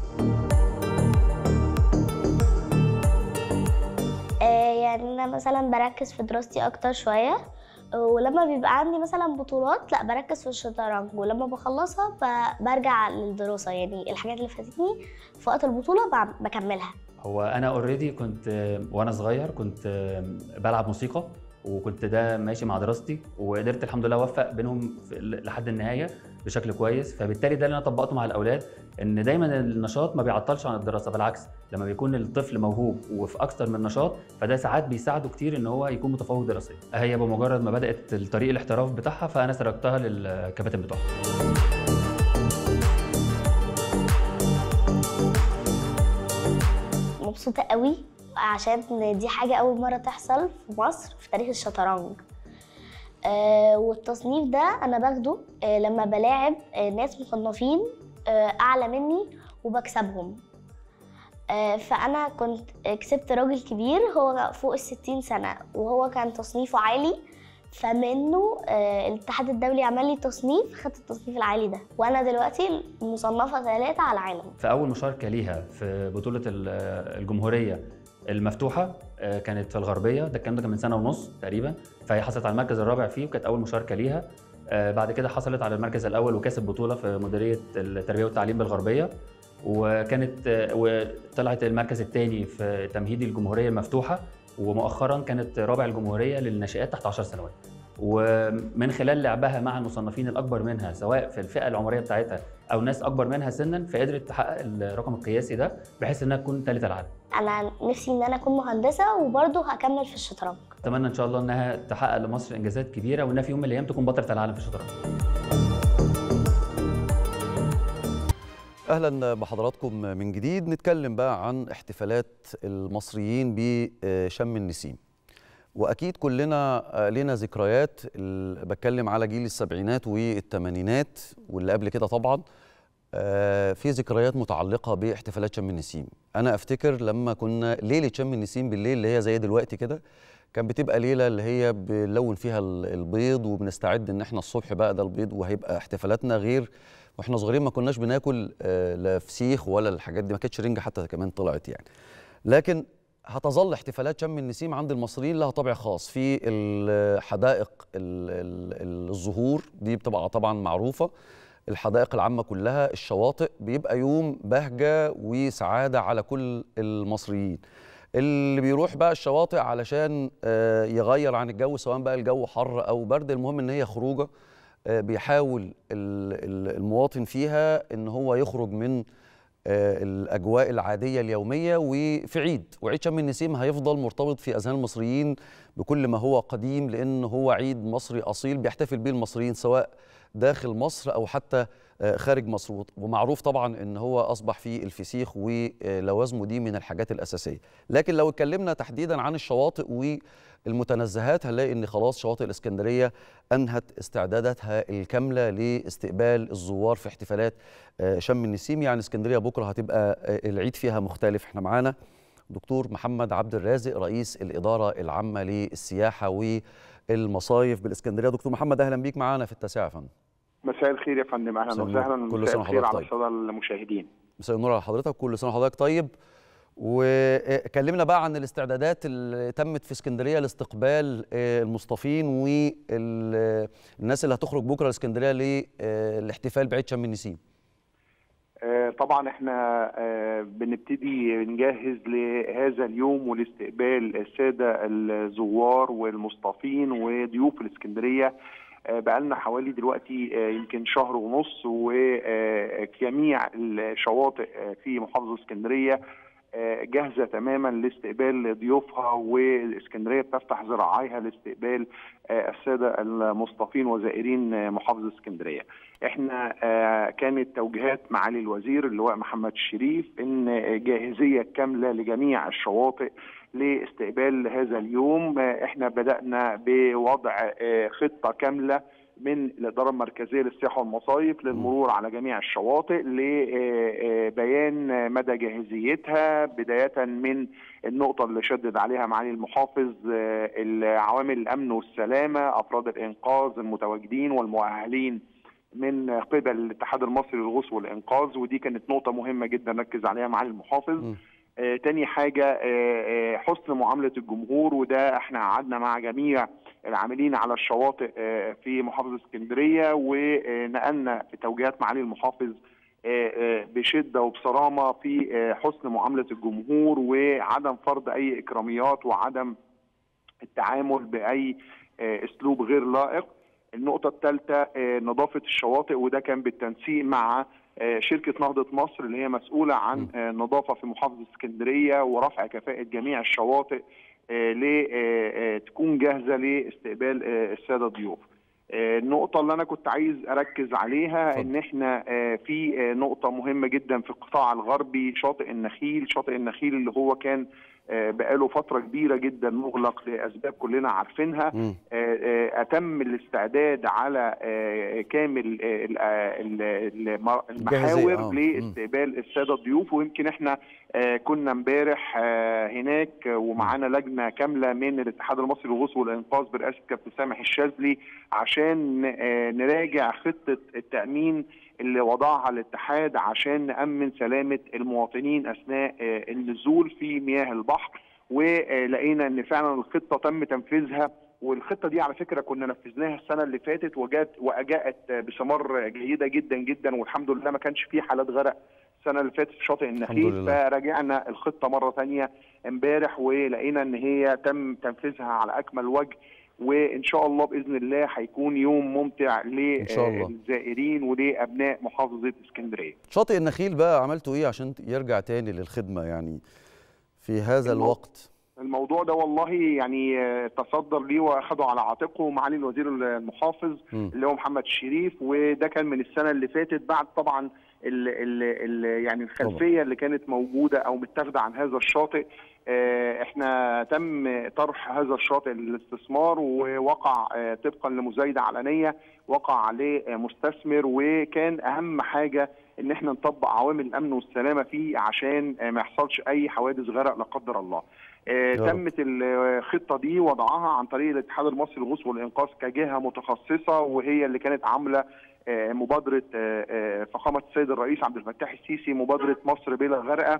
آه، يعني انا مثلا بركز في دراستي اكتر شويه ولما بيبقى عندي مثلا بطولات لا بركز في الشطرنج ولما بخلصها ب- برجع للدراسه يعني الحاجات اللي فاتتني في وقت البطوله ب- بكملها هو انا اوريدي كنت آه، وانا صغير كنت آه، بلعب موسيقى وكنت ده ماشي مع دراستي وقدرت الحمد لله اوفق بينهم في- لحد النهايه بشكل كويس فبالتالي ده اللي انا طبقته مع الاولاد ان دايما النشاط ما بيعطلش عن الدراسه بالعكس لما بيكون الطفل موهوب وفي اكتر من نشاط فده ساعات بيساعده كتير ان هو يكون متفوق دراسيا هي بمجرد ما بدات الطريق الاحتراف بتاعها فانا سرقتها للكباتن بتوعها مبسوطه قوي عشان دي حاجه اول مره تحصل في مصر في تاريخ الشطرنج آه والتصنيف ده انا باخده آه لما بلاعب آه ناس مصنفين آه اعلى مني وبكسبهم آه فانا كنت كسبت راجل كبير هو فوق الستين سنه وهو كان تصنيفه عالي فمنه آه الاتحاد الدولي عمل لي تصنيف خدت التصنيف العالي ده وانا دلوقتي مصنفه ثلاثه على العالم في اول مشاركه ليها في بطوله ال- الجمهوريه المفتوحه آه، كانت في الغربيه ده الكلام ده كان من سنه ونص تقريبا فهي حصلت على المركز الرابع فيه وكانت اول مشاركه ليها آه، بعد كده حصلت على المركز الاول وكسب بطوله في مديريه التربيه والتعليم بالغربيه وكانت آه، وطلعت المركز الثاني في تمهيدي الجمهوريه المفتوحه ومؤخرا كانت رابع الجمهوريه للناشئات تحت 10 سنوات ومن خلال لعبها مع المصنفين الاكبر منها سواء في الفئه العمريه بتاعتها او ناس اكبر منها سنا فقدرت تحقق الرقم القياسي ده بحيث انها تكون ثالثه العالم انا نفسي ان انا اكون مهندسه وبرضه هكمل في الشطرنج اتمنى ان شاء الله انها تحقق لمصر انجازات كبيره وانها في يوم من الايام تكون بطله العالم في الشطرنج اهلا بحضراتكم من جديد نتكلم بقى عن احتفالات المصريين بشم النسيم واكيد كلنا لنا ذكريات ال- بتكلم على جيل السبعينات والثمانينات واللي قبل كده طبعا آه، في ذكريات متعلقه باحتفالات شم النسيم انا افتكر لما كنا ليله شم النسيم بالليل اللي هي زي دلوقتي كده كان بتبقى ليله اللي هي بنلون فيها ال- البيض وبنستعد ان احنا الصبح بقى ده البيض وهيبقى احتفالاتنا غير واحنا صغيرين ما كناش بناكل آه، لا فسيخ ولا الحاجات دي ما كانتش رنجه حتى كمان طلعت يعني لكن هتظل احتفالات شم النسيم عند المصريين لها طابع خاص في الحدائق ال- ال- الزهور دي بتبقى طبعا معروفه الحدائق العامة كلها الشواطئ بيبقى يوم بهجة وسعادة على كل المصريين اللي بيروح بقى الشواطئ علشان آه، يغير عن الجو سواء بقى الجو حر أو برد المهم إن هي خروجة آه، بيحاول ال- ال- المواطن فيها إن هو يخرج من آه، الأجواء العادية اليومية وفي عيد وعيد شم النسيم هيفضل مرتبط في أذهان المصريين بكل ما هو قديم لأن هو عيد مصري أصيل بيحتفل به المصريين سواء داخل مصر او حتى خارج مصر ومعروف طبعا ان هو اصبح في الفسيخ ولوازمه دي من الحاجات الاساسيه لكن لو اتكلمنا تحديدا عن الشواطئ والمتنزهات هنلاقي ان خلاص شواطئ الاسكندريه انهت استعداداتها الكامله لاستقبال الزوار في احتفالات شم النسيم يعني اسكندريه بكره هتبقى العيد فيها مختلف احنا معانا دكتور محمد عبد الرازق رئيس الاداره العامه للسياحه والمصايف بالاسكندريه دكتور محمد اهلا بيك معانا في التاسعه يا فندم مساء الخير يا فندم اهلا وسهلا كل سنه الخير وحضرتك على الساده المشاهدين مساء النور على حضرتك كل سنه وحضرتك طيب وكلمنا بقى عن الاستعدادات اللي تمت في اسكندريه لاستقبال المصطفين والناس اللي هتخرج بكره لاسكندريه للاحتفال بعيد شم النسيم طبعا احنا بنبتدي نجهز لهذا اليوم ولاستقبال الساده الزوار والمصطفين وضيوف الاسكندريه بقالنا حوالي دلوقتي يمكن شهر ونص وجميع الشواطئ في محافظه اسكندريه جاهزه تماما لاستقبال ضيوفها والاسكندريه بتفتح ذراعيها لاستقبال الساده المصطفين وزائرين محافظه اسكندريه. احنا كانت توجيهات معالي الوزير اللواء محمد الشريف ان جاهزيه كامله لجميع الشواطئ لاستقبال هذا اليوم احنا بدانا بوضع خطه كامله من الاداره المركزيه للسياحه والمصايف للمرور على جميع الشواطئ لبيان مدى جاهزيتها بدايه من النقطه اللي شدد عليها معالي المحافظ عوامل الامن والسلامه افراد الانقاذ المتواجدين والمؤهلين من قبل الاتحاد المصري للغوص والانقاذ ودي كانت نقطه مهمه جدا ركز عليها معالي المحافظ م. آه تاني حاجة آه آه حسن معاملة الجمهور وده احنا قعدنا مع جميع العاملين على الشواطئ آه في محافظة اسكندرية ونقلنا في توجيهات معالي المحافظ آه آه بشدة وبصرامة في آه حسن معاملة الجمهور وعدم فرض أي إكراميات وعدم التعامل بأي آه اسلوب غير لائق النقطة الثالثة نظافة الشواطئ وده كان بالتنسيق مع شركة نهضة مصر اللي هي مسؤولة عن النظافة في محافظة اسكندرية ورفع كفاءة جميع الشواطئ لتكون جاهزة لاستقبال السادة الضيوف. النقطة اللي أنا كنت عايز أركز عليها إن إحنا في نقطة مهمة جدا في القطاع الغربي شاطئ النخيل، شاطئ النخيل اللي هو كان بقاله فترة كبيرة جدا مغلق لأسباب كلنا عارفينها مم. أتم الاستعداد على كامل المحاور الجاهزية، آه. لاستقبال السادة الضيوف ويمكن احنا كنا امبارح هناك ومعانا لجنة كاملة من الاتحاد المصري للغوص والإنقاذ برئاسة كابتن سامح الشاذلي عشان نراجع خطة التأمين اللي وضعها الاتحاد عشان نأمن سلامة المواطنين أثناء النزول في مياه البحر ولقينا ان فعلا الخطه تم تنفيذها والخطه دي على فكره كنا نفذناها السنه اللي فاتت وجات واجاءت بثمار جيده جدا جدا والحمد لله ما كانش في حالات غرق السنه اللي فاتت في شاطئ النخيل فراجعنا الخطه مره ثانيه امبارح ولقينا ان هي تم تنفيذها على اكمل وجه وان شاء الله باذن الله هيكون يوم ممتع للزائرين ولابناء محافظه اسكندريه. شاطئ النخيل بقى عملتوا ايه عشان يرجع تاني للخدمه يعني في هذا الوقت؟ الموضوع ده والله يعني تصدر ليه واخده على عاتقه معالي الوزير المحافظ م. اللي هو محمد الشريف وده كان من السنه اللي فاتت بعد طبعا ال ال ال يعني الخلفيه طبعا. اللي كانت موجوده او متاخده عن هذا الشاطئ احنا تم طرح هذا الشاطئ للاستثمار ووقع طبقا لمزايده علنيه وقع عليه مستثمر وكان اهم حاجه ان احنا نطبق عوامل الامن والسلامه فيه عشان ما يحصلش اي حوادث غرق لا قدر الله. آه تمت الخطه دي وضعها عن طريق الاتحاد المصري للغوص والانقاذ كجهه متخصصه وهي اللي كانت عامله آه مبادره آه فخامه السيد الرئيس عبد الفتاح السيسي مبادره مصر بلا غرقه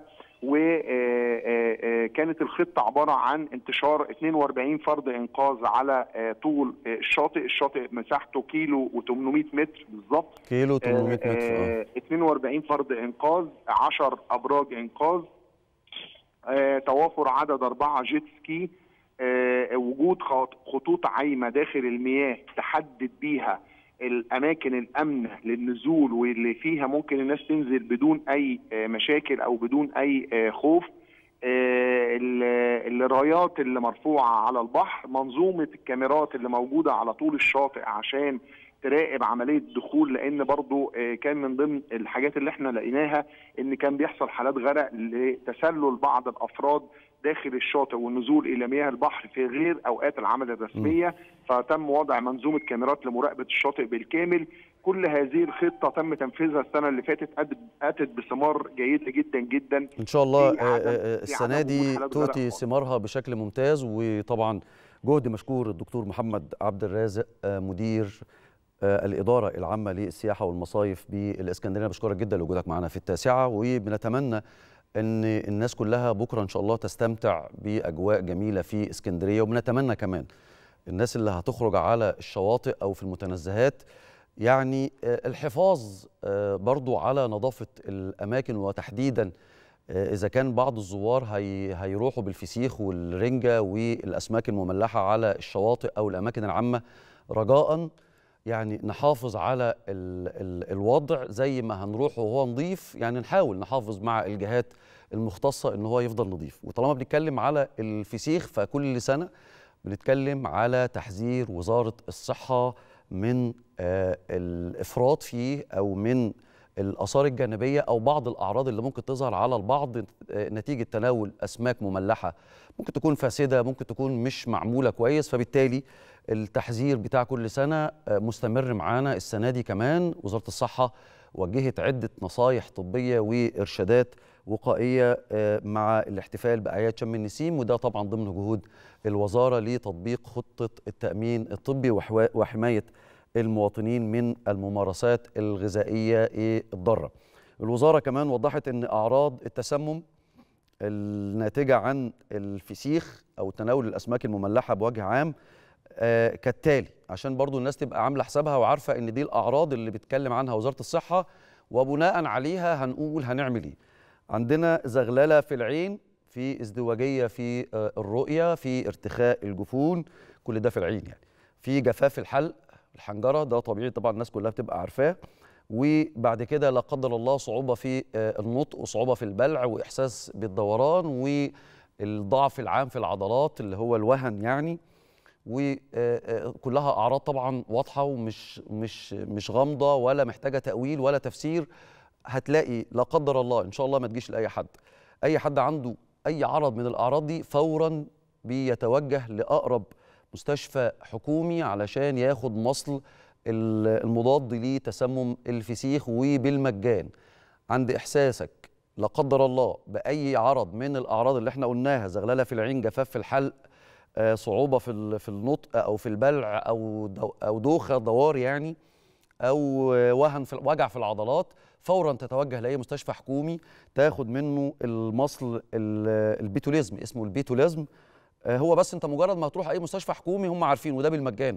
وكانت الخطه عباره عن انتشار 42 فرد انقاذ على طول الشاطئ، الشاطئ مساحته كيلو و800 متر بالظبط كيلو 800 متر آه 42 فرد انقاذ 10 ابراج انقاذ آه، توافر عدد أربعة جيت سكي آه، وجود خطوط عايمة داخل المياه تحدد بيها الأماكن الأمنة للنزول واللي فيها ممكن الناس تنزل بدون أي آه، مشاكل أو بدون أي خوف الرايات اللي مرفوعة على البحر منظومة الكاميرات اللي موجودة على طول الشاطئ عشان تراقب عمليه الدخول لان برضو آه، كان من ضمن الحاجات اللي احنا لقيناها ان كان بيحصل حالات غرق لتسلل بعض الافراد داخل الشاطئ والنزول الى مياه البحر في غير اوقات العمل الرسميه فتم وضع منظومه كاميرات لمراقبه الشاطئ بالكامل كل هذه الخطه تم تنفيذها السنه اللي فاتت أدت- اتت بثمار جيده جدا جدا ان شاء الله في آه، عدم- آه، في السنه عدم دي وجود حالات غرق تؤتي خالص. ثمارها بشكل ممتاز وطبعا جهد مشكور الدكتور محمد عبد الرازق آه، مدير آه، الاداره العامه للسياحه والمصايف بالاسكندريه بشكرك جدا لوجودك معنا في التاسعه وبنتمنى ان الناس كلها بكره ان شاء الله تستمتع باجواء جميله في اسكندريه وبنتمنى كمان الناس اللي هتخرج على الشواطئ او في المتنزهات يعني آه، الحفاظ آه، برضو على نظافه الاماكن وتحديدا آه، اذا كان بعض الزوار هي هيروحوا بالفسيخ والرنجه والاسماك المملحه على الشواطئ او الاماكن العامه رجاء يعني نحافظ على ال ال الوضع زي ما هنروح وهو نظيف يعني نحاول نحافظ مع الجهات المختصه ان هو يفضل نظيف وطالما بنتكلم على الفسيخ فكل سنه بنتكلم على تحذير وزاره الصحه من آه الافراط فيه او من الاثار الجانبيه او بعض الاعراض اللي ممكن تظهر على البعض آه، نتيجه تناول اسماك مملحه ممكن تكون فاسده ممكن تكون مش معموله كويس فبالتالي التحذير بتاع كل سنه آه، مستمر معانا السنه دي كمان وزاره الصحه وجهت عده نصايح طبيه وارشادات وقائيه آه، مع الاحتفال باعياد شم النسيم وده طبعا ضمن جهود الوزاره لتطبيق خطه التامين الطبي وحوا- وحمايه المواطنين من الممارسات الغذائيه إيه الضاره. الوزاره كمان وضحت ان اعراض التسمم الناتجه عن الفسيخ او تناول الاسماك المملحه بوجه عام آه كالتالي عشان برضو الناس تبقى عامله حسابها وعارفه ان دي الاعراض اللي بتتكلم عنها وزاره الصحه وبناء عليها هنقول هنعمل ايه. عندنا زغلله في العين في ازدواجيه في آه الرؤيه في ارتخاء الجفون كل ده في العين يعني. في جفاف الحلق الحنجره ده طبيعي طبعا الناس كلها بتبقى عارفاه وبعد كده لا قدر الله صعوبه في آه، النطق وصعوبه في البلع واحساس بالدوران والضعف العام في العضلات اللي هو الوهن يعني وكلها اعراض طبعا واضحه ومش مش مش غامضه ولا محتاجه تاويل ولا تفسير هتلاقي لا قدر الله ان شاء الله ما تجيش لاي حد اي حد عنده اي عرض من الاعراض دي فورا بيتوجه لاقرب مستشفى حكومي علشان ياخد مصل ال- المضاد لتسمم الفسيخ وبالمجان عند احساسك لا قدر الله باي عرض من الاعراض اللي احنا قلناها زغلله في العين جفاف في الحلق آه، صعوبه في ال- في النطق او في البلع او دو او دوخه دوار يعني او آه، وهن في وجع في العضلات فورا تتوجه لاي مستشفى حكومي تاخد منه المصل ال- البيتوليزم اسمه البيتوليزم آه، هو بس انت مجرد ما تروح اي مستشفى حكومي هم عارفين وده بالمجان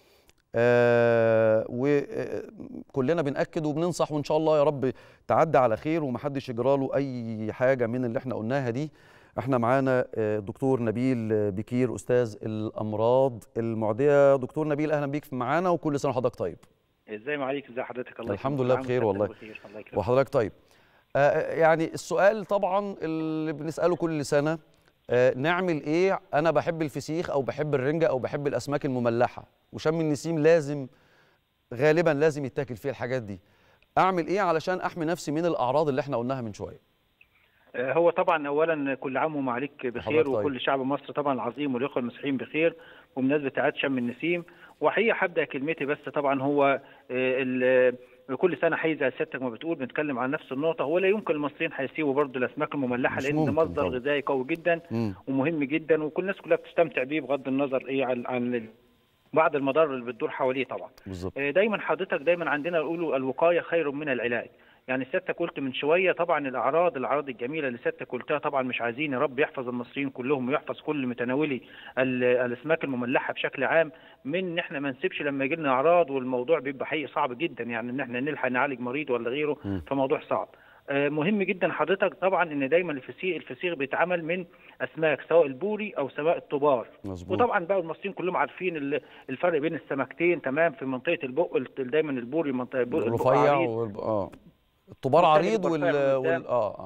آه وكلنا بنأكد وبننصح وإن شاء الله يا رب تعدي على خير ومحدش يجرى له أي حاجة من اللي احنا قلناها دي احنا معانا آه، دكتور نبيل آه، بكير أستاذ الأمراض المعدية دكتور نبيل أهلا بيك معانا وكل سنة وحضرتك طيب ازاي معاليك ازي حضرتك الله الحمد يكرمك. لله عام بخير وسعادتك والله. بخير الله يكرمك وحضرتك طيب آه يعني السؤال طبعا اللي بنسأله كل سنة آه نعمل ايه انا بحب الفسيخ او بحب الرنجة او بحب الاسماك المملحة وشم النسيم لازم غالبا لازم يتاكل فيه الحاجات دي اعمل ايه علشان احمي نفسي من الاعراض اللي احنا قلناها من شويه آه، هو طبعا اولا كل عام ومعاليك بخير حضرتك طيب. وكل شعب مصر طبعا العظيم والاخوه المسيحيين بخير وبمناسبه عيد شم النسيم وحقيقه هبدا كلمتي بس طبعا هو آه، ال- كل سنه حي زي سيادتك ما بتقول بنتكلم عن نفس النقطه هو لا يمكن المصريين هيسيبوا برضه الاسماك المملحه مش لان ممكن مصدر طبعا. غذائي قوي جدا مم. ومهم جدا وكل الناس كلها بتستمتع بيه بغض النظر ايه عن عن بعض المضار اللي بتدور حواليه طبعا بالظبط آه، دايما حضرتك دايما عندنا يقولوا الوقايه خير من العلاج يعني سيادتك قلت من شويه طبعا الاعراض الاعراض الجميله اللي سيادتك قلتها طبعا مش عايزين يا رب يحفظ المصريين كلهم ويحفظ كل متناولي ال- الاسماك المملحه بشكل عام من ان احنا ما نسيبش لما يجي لنا اعراض والموضوع بيبقى حقيقي صعب جدا يعني ان احنا نلحق نعالج مريض ولا غيره مم. فموضوع صعب آه، مهم جدا حضرتك طبعا ان دايما الفسيخ الفسيخ بيتعمل من اسماك سواء البوري او سواء الطبار مظبوط وطبعا بقى المصريين كلهم عارفين ال- الفرق بين السمكتين تمام في منطقه البق ال- دايما البوري منطقه البق البق الرفيع عريض. والب... اه الطبار والتاني عريض وال... الرفيع من وال... قدام. اه اه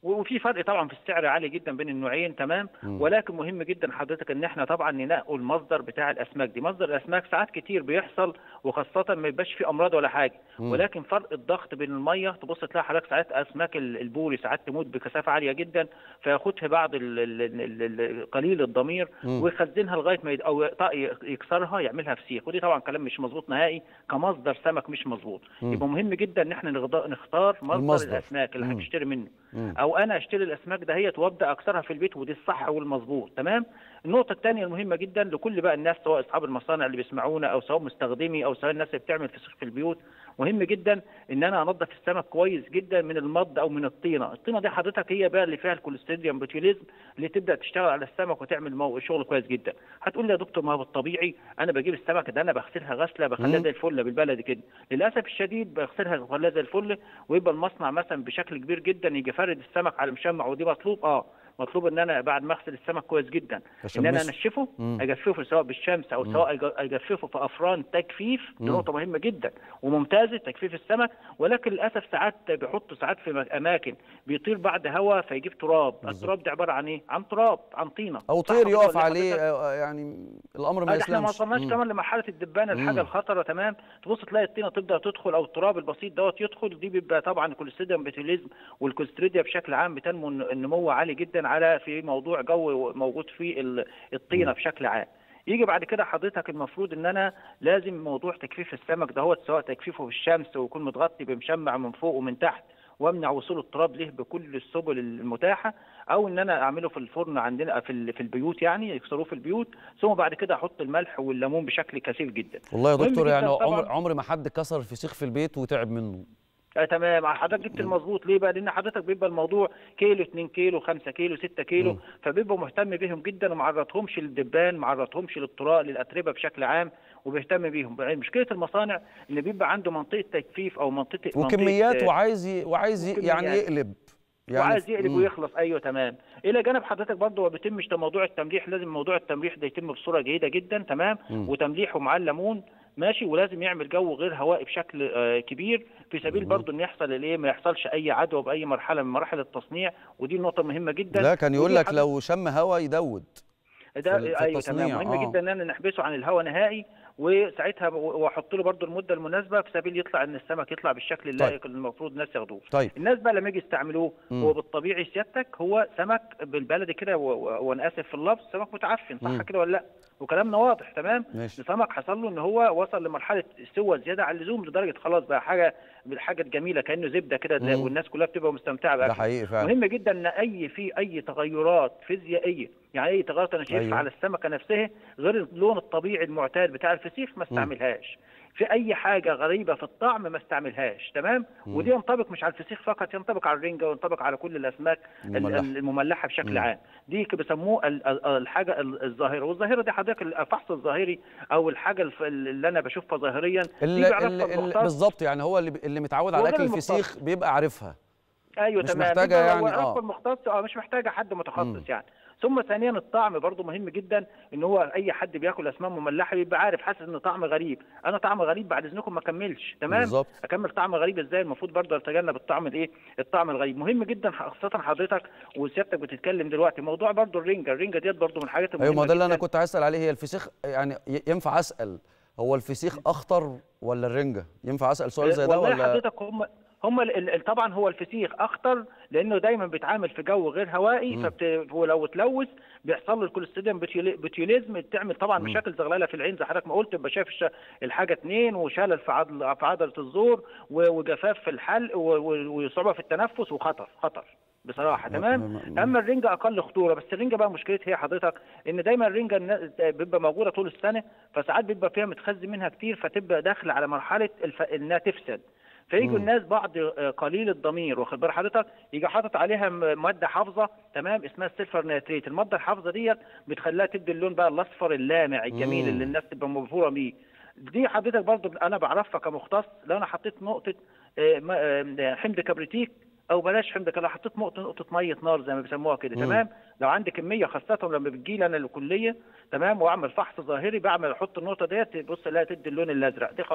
وفي فرق طبعا في السعر عالي جدا بين النوعين تمام مم. ولكن مهم جدا حضرتك ان احنا طبعا ننقوا المصدر بتاع الاسماك دي مصدر الاسماك ساعات كتير بيحصل وخاصه ما يبقاش فيه امراض ولا حاجه مم. ولكن فرق الضغط بين الميه تبص تلاقي حضرتك ساعات اسماك ال- البوري ساعات تموت بكثافه عاليه جدا فياخدها بعض ال- ال- ال- ال- قليل الضمير مم. ويخزنها لغايه ما يد- او يقطع- يكسرها يعملها فسيخ ودي طبعا كلام مش مظبوط نهائي كمصدر سمك مش مظبوط مم. يبقى مهم جدا ان احنا نغض- نختار مصدر, المصدر. الاسماك اللي مم. هتشتري منه مم. او انا اشتري الاسماك دهيت وابدا اكسرها في البيت ودي الصح والمظبوط تمام النقطه الثانيه المهمه جدا لكل بقى الناس سواء اصحاب المصانع اللي بيسمعونا او سواء مستخدمي او سواء الناس اللي بتعمل فسيخ في البيوت مهم جدا ان انا انظف السمك كويس جدا من المض او من الطينه الطينه دي حضرتك هي بقى اللي فيها الكوليستيريوم بوتيوليزم اللي تبدا تشتغل على السمك وتعمل مو... شغل كويس جدا هتقول لي يا دكتور ما هو الطبيعي انا بجيب السمك ده انا بغسلها غسله بخليها مم. زي الفل بالبلدي كده للاسف الشديد بغسلها بخليها زي الفل ويبقى المصنع مثلا بشكل كبير جدا يجي فارد السمك على المشمع ودي مطلوب اه مطلوب ان انا بعد ما اغسل السمك كويس جدا ان انا أشمسه. انشفه مم. اجففه سواء بالشمس او سواء أج- اجففه في افران تجفيف دي نقطه مهمه جدا وممتازه تجفيف السمك ولكن للاسف ساعات بيحطوا ساعات في مك- اماكن بيطير بعد هواء فيجيب تراب التراب ده عباره عن ايه عن تراب عن طينه او صح طير كده يقف ولا عليه حضرتك؟ آه، يعني الامر ما آه، احنا ما يسلمش وصلناش مم. كمان لمرحله الدبان الحاجه مم. الخطره تمام تبص تلاقي الطينه تبدا تدخل او التراب البسيط دوت يدخل دي بيبقى طبعا الكوليستيديوم بيتيليزم والكوليستريديا بشكل عام بتنمو النمو عالي جدا على في موضوع جو موجود في ال- الطينه بشكل عام يجي بعد كده حضرتك المفروض ان انا لازم موضوع تجفيف السمك دهوت سواء تجفيفه في الشمس ويكون متغطي بمشمع من فوق ومن تحت وامنع وصول التراب ليه بكل السبل المتاحه او ان انا اعمله في الفرن عندنا في ال- في البيوت يعني يكسروه في البيوت ثم بعد كده احط الملح والليمون بشكل كثيف جدا والله يا مهم دكتور جداً يعني طبعاً. عمر عمر ما حد كسر فسيخ في البيت وتعب منه آه تمام حضرتك جبت المظبوط ليه بقى لان حضرتك بيبقى الموضوع كيلو 2 كيلو 5 كيلو 6 كيلو مم. فبيبقى مهتم بيهم جدا وما عرضهمش للدبان ما عرضهمش للطراء للاتربه بشكل عام وبيهتم بيهم يعني مشكله المصانع ان بيبقى عنده منطقه تجفيف او منطقه وكميات منطقة وعايز ي... وعايز ي... يعني وكميات. يقلب يعني وعايز يقلب مم. ويخلص ايوه تمام الى جانب حضرتك برضه ما بيتمش موضوع التمليح لازم موضوع التمليح ده يتم بصوره جيده جدا تمام مم. وتمليحه مع الليمون ماشي ولازم يعمل جو غير هوائي بشكل آه، كبير في سبيل برضه ان يحصل الايه ما يحصلش اي عدوى باي مرحله من مراحل التصنيع ودي نقطه مهمه جدا لا كان يقول ودي لك حضرتك- لو شم هوا يدود ده في- في ايوه التصنيع، تمام مهم آه. جدا ان انا نحبسه عن الهواء نهائي وساعتها ب- واحط له برضه المده المناسبه في سبيل يطلع ان السمك يطلع بالشكل اللائق اللي المفروض الناس ياخدوه طيب الناس بقى لما يجي يستعملوه مم. هو بالطبيعي سيادتك هو سمك بالبلدي كده و- و- وانا اسف في اللفظ سمك متعفن صح مم. كده ولا لا وكلامنا واضح تمام ماشي سمك حصل له ان هو وصل لمرحله سوى زياده عن اللزوم لدرجه خلاص بقى حاجه بالحاجه جميله كانه زبده كده مم. والناس كلها بتبقى مستمتعه ده بقى حقيقي فعلا مهم جدا ان اي في اي تغيرات فيزيائيه يعني اي تغيرات انا شايفها أيوة. على السمكه نفسها غير اللون الطبيعي المعتاد بتاع الفسيخ ما استعملهاش في اي حاجه غريبه في الطعم ما استعملهاش تمام مم. ودي ينطبق مش على الفسيخ فقط ينطبق على الرنجه وينطبق على كل الاسماك ال- المملحة. المملحه بشكل مم. عام دي ك- بيسموه ال- ال- الحاجه ال- الظاهره والظاهره دي حضرتك الفحص الظاهري او الحاجه الف- اللي انا بشوفها ظاهريا دي اللي بيعرفها اللي اللي المختص. بالظبط يعني هو اللي اللي متعود على وغير اكل المختص. الفسيخ بيبقى عارفها ايوه مش تمام محتاجة بيبقى يعني، هو آه. عارفه المختص اه مش محتاجه حد متخصص مم. يعني ثم ثانيا الطعم برضو مهم جدا ان هو اي حد بياكل اسماك مملحه بيبقى عارف حاسس ان طعم غريب انا طعم غريب بعد اذنكم ما اكملش تمام بالظبط اكمل طعم غريب ازاي المفروض برضه اتجنب الطعم الايه الطعم الغريب مهم جدا خاصه حضرتك وسيادتك بتتكلم دلوقتي موضوع برضه الرنجه الرنجه ديت برضه من الحاجات المهمه ايوه ما ده اللي انا جداً. كنت عايز اسال عليه هي الفسيخ يعني ي- ينفع اسال هو الفسيخ اخطر ولا الرنجه ينفع اسال سؤال زي ده والله ولا حضرتك هم هم ال- ال- طبعا هو الفسيخ اخطر لانه دايما بيتعامل في جو غير هوائي مم. فبت... ولو اتلوث بيحصل له الكوليستيديوم بتيولي- بوتيوليزم تعمل طبعا مم. مشاكل زغلله في العين زي حضرتك ما قلت يبقى شايف الش- الحاجه اتنين وشلل في عضل في عضله الزور و- وجفاف في الحلق و- و- وصعوبه في التنفس وخطر خطر بصراحه تمام م- م- اما الرنجه اقل خطوره بس الرنجه بقى مشكلتها هي حضرتك ان دايما الرنجه النا- بيبقى موجوده طول السنه فساعات بيبقى فيها متخزن منها كتير فتبقى داخله على مرحله الف... انها تفسد فيجوا مم. الناس بعض آه، قليل الضمير واخد بال حضرتك يجي حاطط عليها م- ماده حافظه تمام اسمها السلفر نيتريت الماده الحافظه ديت بتخليها تدي اللون بقى الاصفر اللامع الجميل مم. اللي الناس تبقى مبهوره بيه دي حضرتك برضو انا بعرفها كمختص لو انا حطيت نقطه آه، ما- آه، حمض كبريتيك او بلاش حمض كده حطيت نقطه نقطه ميه نار زي ما بيسموها كده مم. تمام لو عندي كميه خاصه لما بتجي لي انا الكليه تمام واعمل فحص ظاهري بعمل احط النقطه ديت بص الاقي تدي اللون الازرق دي خلاص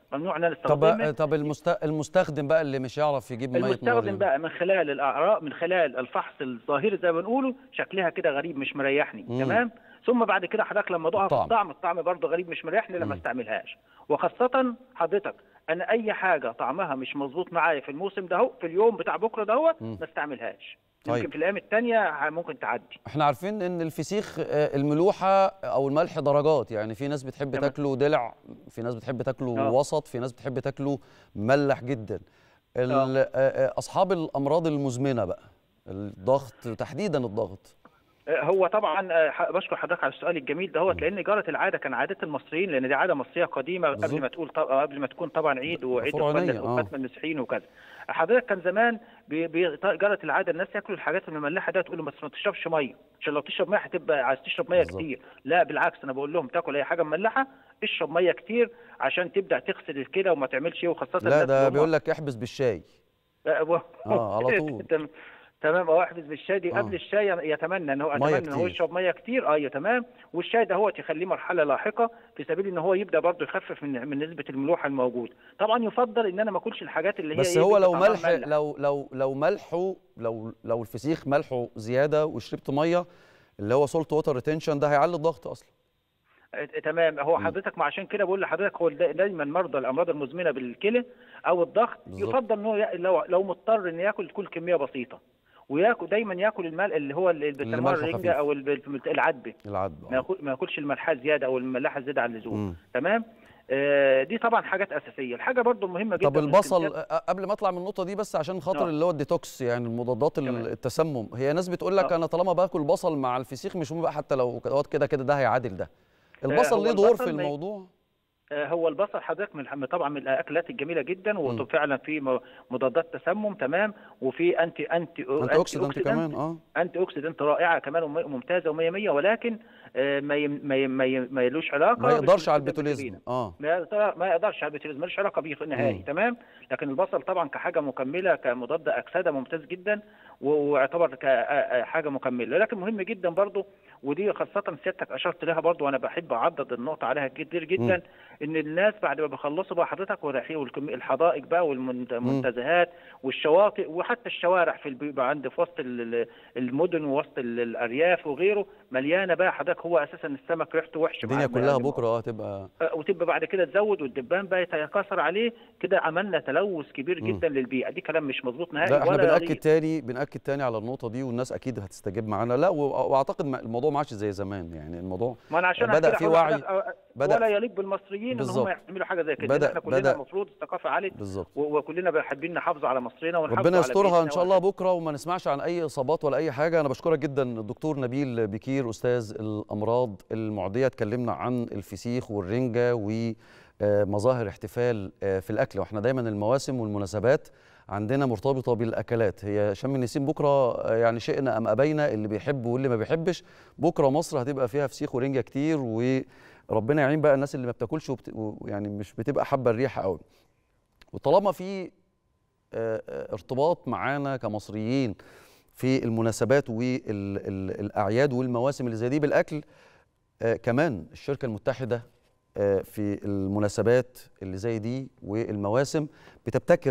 ممنوع ان انا طب استخدمها طب المست... المستخدم بقى اللي مش يعرف يجيب ميه المستخدم منورين بقى من خلال الاعراء من خلال الفحص الظاهري زي ما بنقوله شكلها كده غريب مش مريحني مم. تمام ثم بعد كده حضرتك لما ادوقها في الطعم. الطعم الطعم برضه غريب مش مريحني لما استعملهاش وخاصه حضرتك انا اي حاجه طعمها مش مظبوط معايا في الموسم ده هو في اليوم بتاع بكره ده مم. ما استعملهاش طيب. يمكن في الايام الثانيه ممكن تعدي احنا عارفين ان الفسيخ آه، الملوحه او الملح درجات يعني في ناس بتحب تمام. تاكله دلع في ناس بتحب تاكله آه. وسط في ناس بتحب تاكله مملح جدا ال- آه، آه، اصحاب الامراض المزمنه بقى الضغط تحديدا الضغط هو طبعا آه، ح- بشكر حضرتك على السؤال الجميل دهوت لان جرت العاده كان عاده المصريين لان دي عاده مصريه قديمه بالظبط. قبل ما تقول طب قبل ما تكون طبعا عيد وعيد فرعونية، القرن آه. وختم المسيحيين وكذا حضرتك كان زمان بي- بي- جرت العاده الناس ياكلوا الحاجات المملحه ده تقول له بس ما تشربش ميه عشان لو تشرب ميه هتبقى عايز تشرب ميه بالظبط. كتير لا بالعكس انا بقول لهم تاكل اي حاجه مملحه اشرب ميه كتير عشان تبدا تغسل الكلى وما تعملش ايه وخاصه لا الناس ده اللي هم- بيقول لك احبس بالشاي آه، آه، على طول. تم- تمام اه احبس بالشاي دي آه. قبل الشاي يتمنى ان هو مية اتمنى ان هو كتير. يشرب ميه كتير ايوه تمام والشاي ده هو يخليه مرحله لاحقه في سبيل ان هو يبدا برضه يخفف من من نسبه الملوحه الموجوده طبعا يفضل ان انا ما اكلش الحاجات اللي هي بس إيه هو بيبقى لو طعمها ملح مملح. لو لو لو ملحه لو لو الفسيخ ملحه زياده وشربت ميه اللي هو سولت ووتر ريتنشن ده هيعلي الضغط اصلا آه، تمام هو حضرتك ما عشان كده بقول لحضرتك هو دا- دايما مرضى الامراض المزمنه بالكلى او الضغط بالظبط. يفضل ان هو يا- لو لو مضطر ان ياكل تكون كميه بسيطه وياكل دايما ياكل الملح اللي هو اللي بيسموه ملحه الرنجه خفيف. او الب- العدبه العدب ما ياكل ما ياكلش الملحه زياده او الملاحه زياده عن اللزوم مم. تمام آه دي طبعا حاجات اساسيه الحاجه برضو المهمه جدا طب في البصل الكميات- أ- قبل ما اطلع من النقطه دي بس عشان خاطر آه. اللي هو الديتوكس يعني المضادات ال- تمام. التسمم هي ناس بتقول لك آه. انا طالما باكل بصل مع الفسيخ مش مهم بقى حتى لو كده كده كده ده هيعادل ده البصل هو ليه دور البصل في ما ي- الموضوع آه، هو البصل حضرتك من الح- طبعا من الاكلات الجميله جدا مم. وفعلا في م- مضادات تسمم تمام وفي انتي انتي انت اوكسيدنت كمان اه انتي اوكسيدنت رائعه كمان وممتازه و100 100 ولكن آه، ما ي- ما ي- ما ي- ما يلوش علاقه ما يقدرش على بالكبد البتوليزم الكبيرة. اه ما يقدر- ما يقدرش على البتوليزم ملوش علاقه بيه في النهائي مم. تمام لكن البصل طبعا كحاجه مكمله كمضاد اكسده ممتاز جدا و- ويعتبر كحاجه مكمله لكن مهم جدا برضو ودي خاصه سيادتك اشرت لها برضو وانا بحب اعضد النقطه عليها كتير جدا ان الناس بعد ما بيخلصوا بقى حضرتك ورايحين والكم- الحدائق بقى والمنتزهات والشواطئ وحتى الشوارع في البي- بيبقى عند في وسط ال- ال- المدن ووسط ال- الارياف وغيره مليانه بقى حضرتك هو اساسا السمك ريحته وحشه الدنيا مع- كلها مع- بكره اه تبقى آه، وتبقى بعد كده تزود والدبان بقى يتكاثر عليه كده عملنا تلوث كبير مم. جدا للبيئه دي كلام مش مظبوط نهائي لا احنا ولا بنأكد يليق. تاني بنأكد تاني على النقطة دي والناس أكيد هتستجيب معانا لا و- وأعتقد ما- الموضوع ما عادش زي زمان يعني الموضوع ما انا عشان بدأ أحكي في لحضرتك وعي آه، بدأ ولا يليق بالمصريين ان بالظبط. هم يعملوا حاجه زي كده بدأ- لأن احنا كلنا بدأ- المفروض الثقافه عاليه بالظبط و- وكلنا حابين نحافظ على مصرنا ونحافظ ربنا على يسترها بيئتنا ان شاء الله بكره وما نسمعش عن اي اصابات ولا اي حاجه انا بشكرك جدا الدكتور نبيل بكير استاذ الامراض المعديه اتكلمنا عن الفسيخ والرنجه ومظاهر احتفال آه، في الاكل واحنا دايما المواسم والمناسبات عندنا مرتبطه بالاكلات هي شم النسيم بكره آه، يعني شئنا ام ابينا اللي بيحب واللي ما بيحبش بكره مصر هتبقى فيها فسيخ ورنجه كتير وربنا يعين بقى الناس اللي ما بتاكلش وبت... ويعني مش بتبقى حابه الريحه قوي وطالما في آه، آه، ارتباط معانا كمصريين في المناسبات والاعياد والمواسم اللي زي دي بالاكل آه، كمان الشركه المتحده آه، في المناسبات اللي زي دي والمواسم بتبتكر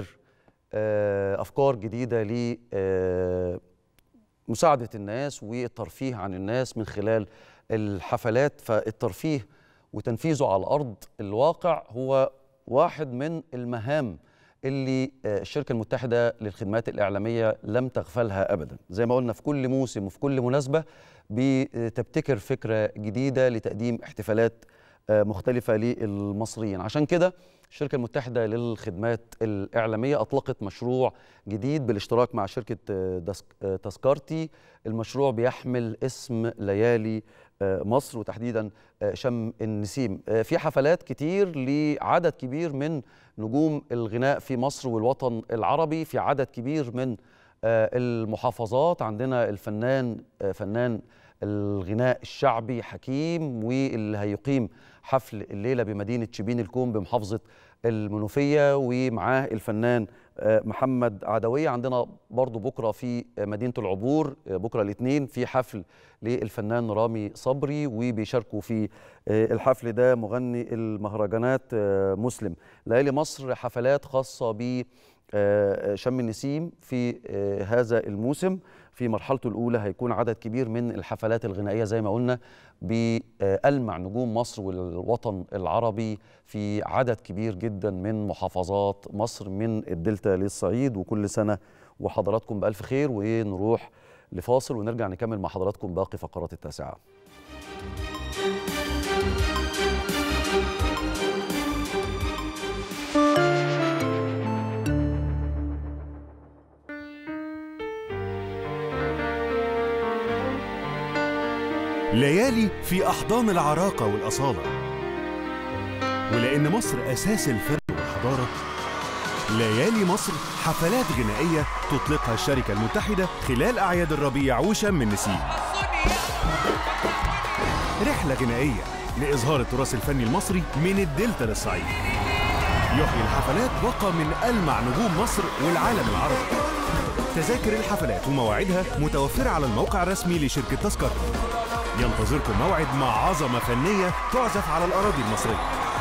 آه، افكار جديده ل آه، مساعده الناس والترفيه عن الناس من خلال الحفلات فالترفيه وتنفيذه على ارض الواقع هو واحد من المهام اللي آه، الشركه المتحده للخدمات الاعلاميه لم تغفلها ابدا زي ما قلنا في كل موسم وفي كل مناسبه بتبتكر فكره جديده لتقديم احتفالات آه، مختلفه للمصريين عشان كده الشركه المتحده للخدمات الاعلاميه اطلقت مشروع جديد بالاشتراك مع شركه آه، دسك- آه، تذكرتي المشروع بيحمل اسم ليالي آه، مصر وتحديدا آه، شم النسيم آه، في حفلات كتير لعدد كبير من نجوم الغناء في مصر والوطن العربي في عدد كبير من آه، المحافظات عندنا الفنان آه، فنان الغناء الشعبي حكيم واللي هيقيم حفل الليله بمدينه شبين الكوم بمحافظه المنوفيه ومعاه الفنان آه، محمد عدويه عندنا برضو بكره في مدينه العبور آه، بكره الاثنين في حفل للفنان رامي صبري وبيشاركوا في آه، الحفل ده مغني المهرجانات آه، مسلم ليالي مصر حفلات خاصه ب آه، شم النسيم في آه، هذا الموسم في مرحلته الأولى هيكون عدد كبير من الحفلات الغنائية زي ما قلنا بألمع نجوم مصر والوطن العربي في عدد كبير جدا من محافظات مصر من الدلتا للصعيد وكل سنة وحضراتكم بألف خير ونروح لفاصل ونرجع نكمل مع حضراتكم باقي فقرات التاسعة ليالي في أحضان العراقة والأصالة ولأن مصر أساس الفن والحضارة ليالي مصر حفلات غنائية تطلقها الشركة المتحدة خلال أعياد الربيع وشم النسيم رحلة غنائية لإظهار التراث الفني المصري من الدلتا للصعيد يحيي الحفلات بقى من ألمع نجوم مصر والعالم العربي تذاكر الحفلات ومواعيدها متوفرة على الموقع الرسمي لشركة تذكرة ينتظركم موعد مع عظمة فنية تعزف على الأراضي المصرية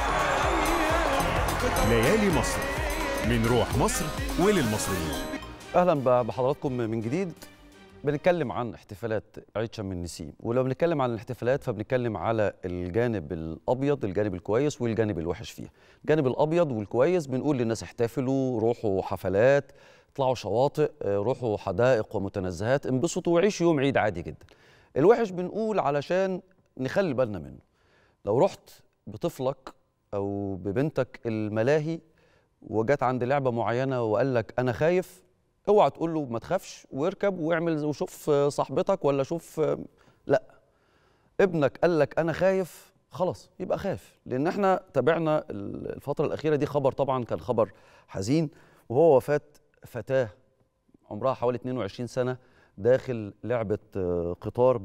ليالي مصر من روح مصر وللمصريين اهلا ب- بحضراتكم من جديد بنتكلم عن احتفالات عيد شم النسيم ولو بنتكلم عن الاحتفالات فبنتكلم على الجانب الابيض الجانب الكويس والجانب الوحش فيها الجانب الابيض والكويس بنقول للناس احتفلوا روحوا حفلات اطلعوا شواطئ آه، روحوا حدائق ومتنزهات انبسطوا وعيشوا يوم عيد عادي جدا الوحش بنقول علشان نخلي بالنا منه لو رحت بطفلك او ببنتك الملاهي وجت عند لعبه معينه وقال لك انا خايف اوعى تقول له ما تخافش واركب واعمل وشوف صاحبتك ولا شوف لا ابنك قال لك انا خايف خلاص يبقى خاف لان احنا تابعنا الفتره الاخيره دي خبر طبعا كان خبر حزين وهو وفاه فتاه عمرها حوالي 22 سنه داخل لعبه آه، قطار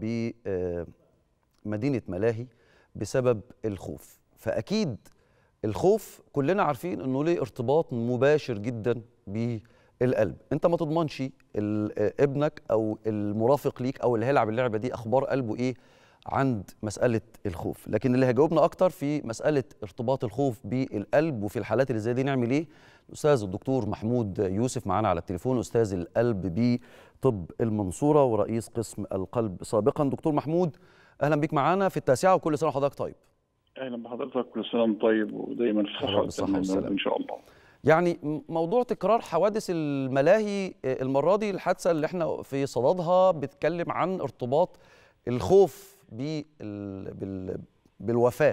بمدينه ملاهي بسبب الخوف فاكيد الخوف كلنا عارفين انه ليه ارتباط مباشر جدا بالقلب انت ما تضمنش ال- آه، ابنك او المرافق ليك او اللي هيلعب اللعبه دي اخبار قلبه ايه عند مساله الخوف لكن اللي هيجاوبنا اكتر في مساله ارتباط الخوف بالقلب وفي الحالات اللي زي دي نعمل ايه الاستاذ الدكتور محمود يوسف معانا على التليفون استاذ القلب بطب المنصوره ورئيس قسم القلب سابقا دكتور محمود اهلا بيك معانا في التاسعه وكل سنه وحضرتك طيب اهلا بحضرتك كل سنه وانت طيب ودايما في يا رب صحه بالصحة وسلامة والسلامة. ان شاء الله يعني م- موضوع تكرار حوادث الملاهي آه، المرة دي الحادثة اللي احنا في صددها بتتكلم عن ارتباط الخوف بال... بال... بالوفاة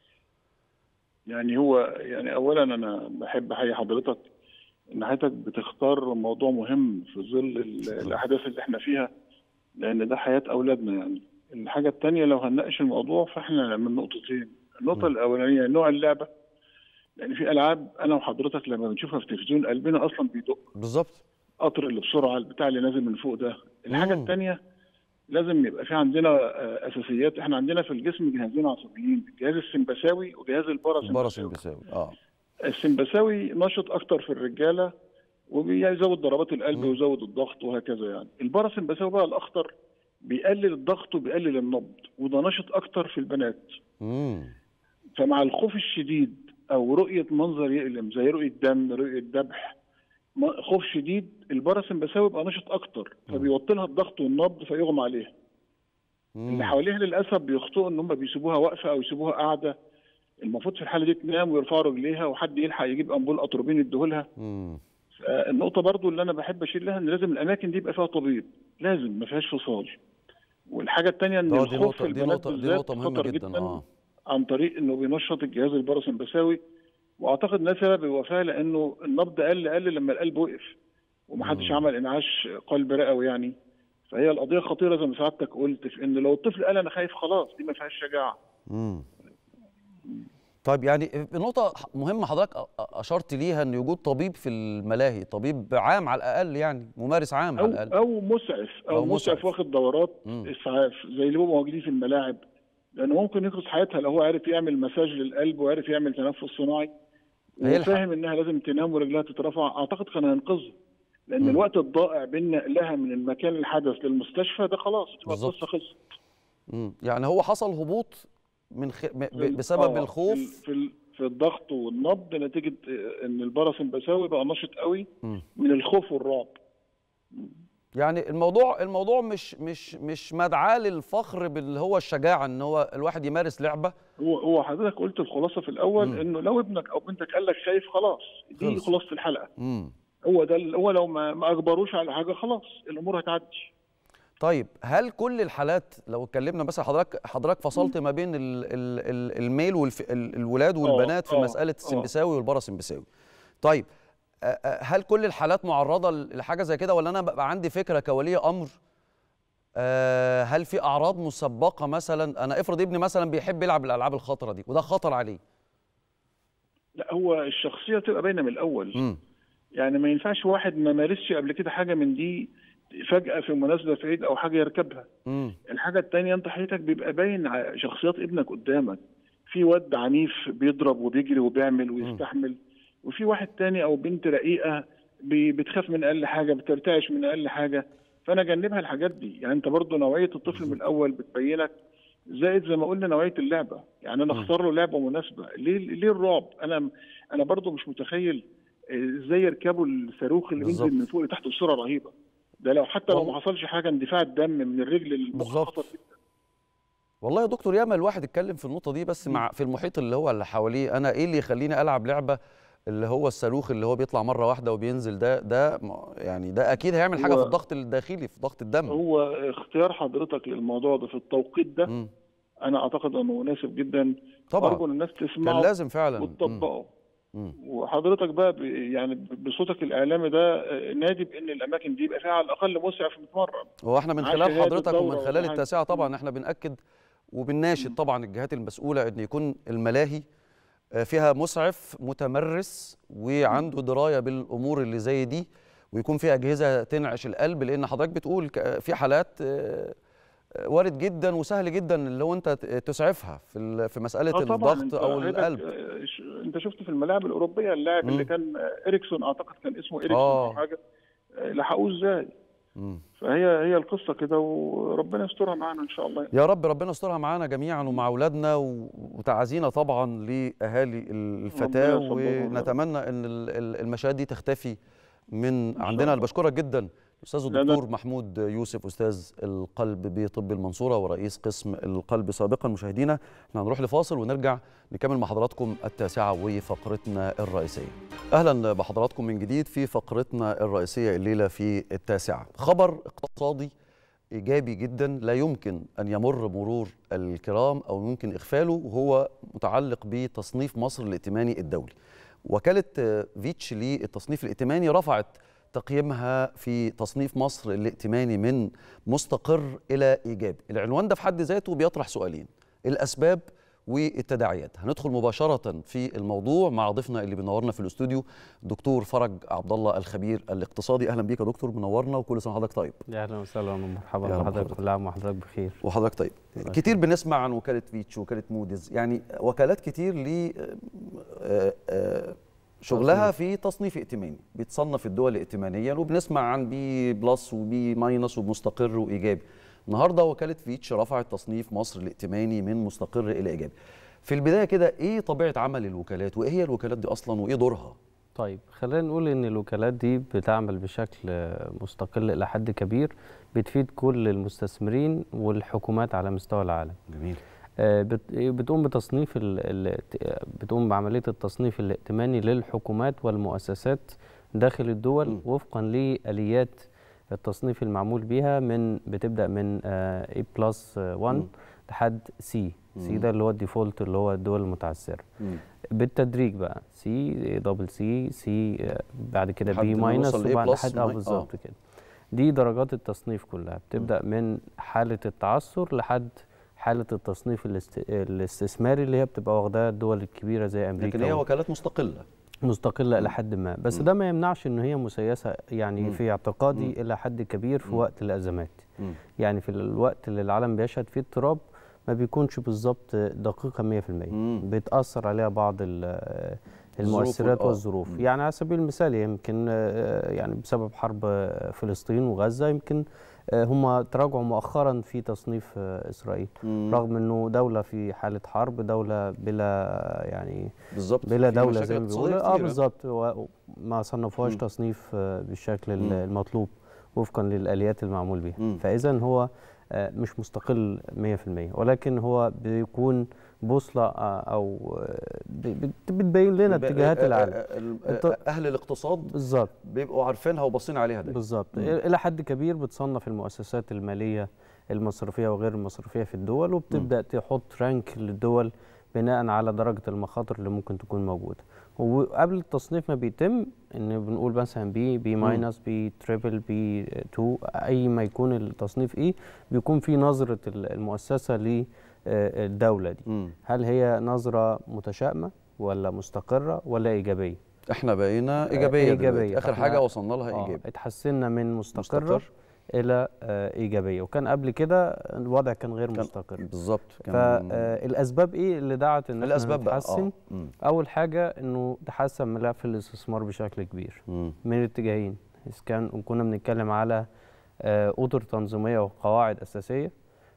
يعني هو يعني اولا انا بحب احيي حضرتك ان حضرتك بتختار موضوع مهم في ظل ال- الاحداث اللي احنا فيها لان ده حياه اولادنا يعني الحاجه الثانيه لو هنناقش الموضوع فاحنا من نقطتين النقطه الاولانيه نوع اللعبه لان في العاب انا وحضرتك لما بنشوفها في التلفزيون قلبنا اصلا بيدق بالظبط قطر اللي بسرعه البتاع اللي نازل من فوق ده الحاجه مم. الثانيه لازم يبقى في عندنا آه، اساسيات احنا عندنا في الجسم جهازين عصبيين الجهاز السمبثاوي وجهاز الباراسمبثاوي الباراسمبثاوي اه السمبثاوي نشط اكتر في الرجاله وبيزود ضربات القلب مم. ويزود الضغط وهكذا يعني الباراسمبثاوي بقى الاخطر بيقلل الضغط وبيقلل النبض وده نشط اكتر في البنات امم فمع الخوف الشديد او رؤيه منظر يؤلم زي رؤيه دم رؤيه ذبح م- خوف شديد الباراسمبثاوي بقى نشط اكتر فبيوطي لها الضغط والنبض فيغمى عليها اللي حواليها للاسف بيخطئوا ان هم بيسيبوها واقفه او يسيبوها قاعده المفروض في الحاله دي تنام ويرفعوا رجليها وحد يلحق يجيب امبول اتروبين يديهولها امم النقطه برضو اللي انا بحب اشيل لها ان لازم الاماكن دي يبقى فيها طبيب لازم ما فيهاش فصال والحاجه الثانيه ان اه دي الخوف نقطة في دي البنات نقطة دي بالذات نقطة مهمة خطر جدا اه عن طريق انه بينشط الجهاز الباراسمبثاوي واعتقد ده سبب الوفاه لانه النبض قل قل لما القلب وقف ومحدش مم. عمل انعاش قلب رئوي يعني فهي القضيه خطيره زي ما سعادتك قلت في ان لو الطفل قال انا خايف خلاص دي ما فيهاش شجاعه امم طيب يعني نقطة مهمة حضرتك أ- أشرت ليها إن وجود طبيب في الملاهي، طبيب عام على الأقل يعني ممارس عام او على الأقل. او مسعف او, أو مسعف, مسعف. واخد دورات مم. اسعاف زي اللي بيبقوا موجودين في الملاعب لانه ممكن ينقذ حياتها لو هو عارف يعمل مساج للقلب وعارف يعمل تنفس صناعي هي الح- وفاهم انها لازم تنام ورجلها تترفع اعتقد كان هينقذها لان مم. الوقت الضائع بين نقلها من المكان الحدث للمستشفى ده خلاص تبقى بالظبط. القصه خلصت مم. يعني هو حصل هبوط من خ... ب... ب- بسبب آه، الخوف في ال- في الضغط والنبض نتيجه آه، ان الباراسمبثاوي بقى نشط قوي مم. من الخوف والرعب يعني الموضوع الموضوع مش مش مش مدعاة للفخر باللي هو الشجاعة إن هو الواحد يمارس لعبة هو هو حضرتك قلت الخلاصه في الاول مم. انه لو ابنك او بنتك قال لك خايف خلاص دي خلص. خلاصه الحلقه مم. هو ده ال- هو لو ما, ما اجبروش على حاجه خلاص الامور هتعدي طيب هل كل الحالات لو اتكلمنا مثلا حضرتك حضرتك فصلت ما بين ال ال ال الميل والولاد والبنات في آه، مسألة آه. السمبساوي والباراسمبساوي طيب آه، آه، هل كل الحالات معرضة لحاجة زي كده ولا أنا بقى عندي فكرة كولي أمر آه، هل في أعراض مسبقة مثلا أنا افرض ابني مثلا بيحب يلعب الألعاب الخطرة دي وده خطر عليه لا هو الشخصيه تبقى باينه من الاول مم. يعني ما ينفعش واحد ما مارسش قبل كده حاجه من دي فجاه في مناسبه في عيد او حاجه يركبها مم. الحاجه الثانيه انت حضرتك بيبقى باين ع- شخصيات ابنك قدامك في واد عنيف بيضرب وبيجري وبيعمل ويستحمل وفي واحد تاني او بنت رقيقه بي- بتخاف من اقل حاجه بترتعش من اقل حاجه فانا جنبها الحاجات دي يعني انت برضو نوعيه الطفل من الاول بتبينك زائد زي ما قلنا نوعيه اللعبه يعني انا اختار له لعبه مناسبه ليه ليه الرعب انا انا برضو مش متخيل ازاي يركبوا الصاروخ اللي بالظبط. بينزل من فوق لتحت بسرعه رهيبه ده لو حتى لو والله. ما حصلش حاجه اندفاع الدم من الرجل للمخ بالظبط. خطر جدا والله يا دكتور ياما الواحد اتكلم في النقطة دي بس مع في المحيط اللي هو اللي حواليه أنا إيه اللي يخليني ألعب لعبة اللي هو الصاروخ اللي هو بيطلع مرة واحدة وبينزل ده ده م- يعني ده أكيد هيعمل حاجة هو- في الضغط الداخلي في ضغط الدم هو اختيار حضرتك للموضوع ده في التوقيت ده مم. انا اعتقد انه مناسب جدا طبعا ارجو ان الناس كان تسمعه لازم فعلا مم. وتطبقه مم. وحضرتك بقى ب- يعني بصوتك الاعلامي ده آه، نادي بان الاماكن دي يبقى فيها على الاقل مسعف متمرن هو احنا من معاه خلال شهادة حضرتك دورة ومن ولا خلال حاجة. التاسعة طبعا احنا بنأكد وبنناشد طبعا الجهات المسؤولة ان يكون الملاهي آه، فيها مسعف متمرس وعنده دراية بالأمور اللي زي دي ويكون فيها أجهزة تنعش القلب لأن حضرتك بتقول ك- في حالات آه، آه، وارد جدا وسهل جدا اللي هو انت ت- تسعفها في ال- في مسألة اه طبعا الضغط انت أو حضرتك، القلب آه، ش- انت شفت في الملاعب الاوروبيه اللاعب اللي مم. كان آه، اريكسون اعتقد كان اسمه اريكسون آه. او حاجه آه، لحقوه ازاي مم. فهي هي القصه كده وربنا يسترها معانا ان شاء الله يا رب ربنا يسترها معانا جميعا ومع اولادنا و- وتعازينا طبعا لاهالي الفتاه ربنا يصبرهم يا رب. ونتمنى ان ال- ال- المشاهد دي تختفي من شاء عندنا الله. انا بشكرك جدا الاستاذ لا، لا. الدكتور محمود يوسف استاذ القلب بطب المنصوره ورئيس قسم القلب سابقا مشاهدينا احنا هنروح لفاصل ونرجع نكمل مع حضراتكم التاسعه وفقرتنا الرئيسيه اهلا بحضراتكم من جديد في فقرتنا الرئيسيه الليله في التاسعه خبر اقتصادي ايجابي جدا لا يمكن ان يمر مرور الكرام او يمكن اغفاله وهو متعلق بتصنيف مصر الائتماني الدولي. وكاله آه، فيتش للتصنيف الائتماني رفعت تقييمها في تصنيف مصر الائتماني من مستقر الى ايجابي. العنوان ده في حد ذاته بيطرح سؤالين الاسباب والتداعيات هندخل مباشرة في الموضوع مع ضيفنا اللي بينورنا في الاستوديو دكتور فرج عبد الله الخبير الاقتصادي اهلا بيك يا دكتور منورنا وكل سنه وحضرتك طيب يا اهلا وسهلا ومرحبا يا رب بحضرتك حضرتك. كل عام وحضرتك بخير وحضرتك طيب الله كتير بنسمع عن وكاله فيتش وكاله موديز يعني وكالات كتير ل آه، آه، شغلها في تصنيف ائتماني بتصنف الدول ائتمانيا وبنسمع عن بي بلس وبي ماينس ومستقر وايجابي النهارده وكاله فيتش رفعت تصنيف مصر الائتماني من مستقر الى ايجابي في البدايه كده ايه طبيعه عمل الوكالات وايه هي الوكالات دي اصلا وايه دورها طيب خلينا نقول ان الوكالات دي بتعمل بشكل مستقل الى حد كبير بتفيد كل المستثمرين والحكومات على مستوى العالم جميل آه، بت- بتقوم بتصنيف ال- ال- بتقوم بعمليه التصنيف الائتماني للحكومات والمؤسسات داخل الدول م. وفقا لاليات التصنيف المعمول بيها من بتبدا من اي بلس 1 م. لحد سي سي م. ده اللي هو الديفولت اللي هو الدول المتعثره مم. بالتدريج بقى سي دبل سي سي آه، بعد كده لحد بي ما ماينس نوصل ل A وبعد بلس لحد اه ماي- بالظبط آه. كده دي درجات التصنيف كلها بتبدا من حاله التعثر لحد حاله التصنيف الاست... الاستثماري اللي هي بتبقى واخداها الدول الكبيره زي امريكا لكن هي و- وكالات مستقله مستقله الى حد ما بس مم. ده ما يمنعش ان هي مسيسه يعني مم. في اعتقادي مم. الى حد كبير في مم. وقت الازمات مم. يعني في الوقت اللي العالم بيشهد فيه اضطراب ما بيكونش بالظبط دقيقه 100% مم. بيتاثر عليها بعض ال- الظروف المؤثرات وال- آه. والظروف مم. يعني على سبيل المثال يمكن آه، يعني بسبب حرب آه، فلسطين وغزه يمكن آه، هم تراجعوا مؤخرا في تصنيف آه، اسرائيل مم. رغم انه دوله في حاله حرب دوله بلا يعني بالظبط بلا في دوله مشاكل زي ما اقتصادية بيقولوا اه كتيرة. بالظبط و- ما صنفوهاش مم. تصنيف آه، بالشكل ال- مم. المطلوب وفقا للاليات المعمول بها مم. فاذا هو آه، مش مستقل 100% ولكن هو بيكون بوصله آه، او آه، ب- بت- بتبين لنا ب- اتجاهات آه، العالم آه، ال- الت- آه، اهل الاقتصاد بالظبط بيبقوا عارفينها وباصين عليها ده بالظبط مم. الى حد كبير بتصنف المؤسسات الماليه المصرفيه وغير المصرفيه في الدول وبتبدا تحط رانك للدول بناء على درجه المخاطر اللي ممكن تكون موجوده وقبل التصنيف ما بيتم ان بنقول مثلا بي بي ماينس بي تريبل بي 2 اي ما يكون التصنيف ايه بيكون في نظره ال- المؤسسه للدوله دي مم. هل هي نظره متشائمه ولا مستقره ولا ايجابيه احنا بقينا ايجابيه إيجابية. دلوقتي. اخر فإحنا- حاجه وصلنا لها آه، ايجابي اتحسنا من مستقرة مستقر. إلى آه، إيجابية وكان قبل كده الوضع كان غير كان- مستقر بالظبط كان فالأسباب إيه اللي دعت إن الاسباب احنا بقى نتحسن اه مم. أول حاجة إنه تحسن ملف الاستثمار بشكل كبير مم. من اتجاهين إذا كان كنا بنتكلم على آه، أطر تنظيمية وقواعد أساسية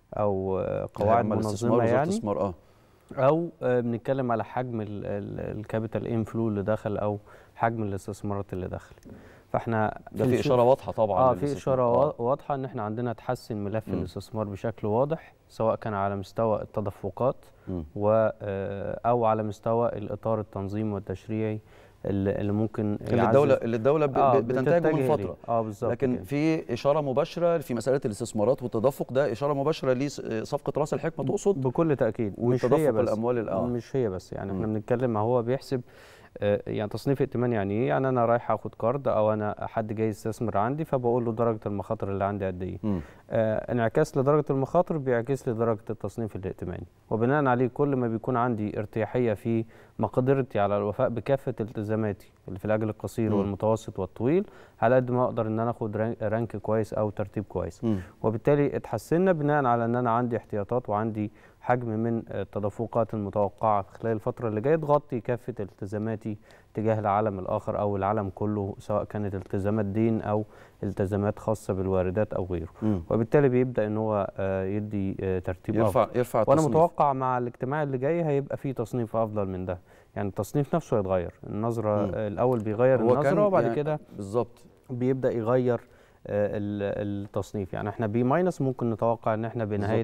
أو آه، قواعد عمل الاستثمار منظمة وزارة يعني الاستثمار اه او آه، بنتكلم على حجم الكابيتال انفلو اللي دخل او حجم الاستثمارات اللي دخل فاحنا ده في الش- اشاره واضحه طبعا اه في للاستثمار. اشاره آه. وا- واضحه ان احنا عندنا تحسن ملف مم. الاستثمار بشكل واضح سواء كان على مستوى التدفقات مم. و آه، او على مستوى الاطار التنظيمي والتشريعي اللي اللي ممكن اللي يعزز- الدوله اللي الدوله ب- آه، ب- بتنتهجه من بتتجه ليه. فتره اه بالظبط لكن كده. في اشاره مباشره في مساله الاستثمارات والتدفق ده اشاره مباشره لصفقه راس الحكمه تقصد بكل تاكيد مش والتدفق هي بس الأموال ال- آه. مش هي بس يعني احنا مم. بنتكلم ما هو بيحسب آه، يعني تصنيف ائتمان يعني ايه يعني انا رايح اخد كارد او انا حد جاي يستثمر عندي فبقول له درجه المخاطر اللي عندي قد ايه مم. آه انعكاس لدرجه المخاطر بيعكس لي درجه التصنيف الائتماني وبناء عليه كل ما بيكون عندي ارتياحيه في مقدرتي على الوفاء بكافه التزاماتي اللي في الاجل القصير مم. والمتوسط والطويل على قد ما اقدر ان انا اخد رانك- رانك كويس او ترتيب كويس مم. وبالتالي اتحسنا بناء على ان انا عندي احتياطات وعندي حجم من التدفقات المتوقعه خلال الفتره اللي جايه تغطي كافه التزاماتي تجاه العالم الاخر او العالم كله سواء كانت التزامات دين او التزامات خاصه بالواردات او غيره مم. وبالتالي بيبدا ان هو آه، يدي آه، ترتيب يرفع أفضل. يرفع وانا التصنيف. متوقع مع الاجتماع اللي جاي هيبقى فيه تصنيف افضل من ده يعني التصنيف نفسه هيتغير النظره مم. آه، الاول بيغير هو كان النظره وبعد يعني كده بالظبط بيبدا يغير آه، ال- التصنيف يعني احنا بي ماينس ممكن نتوقع ان احنا بنهايه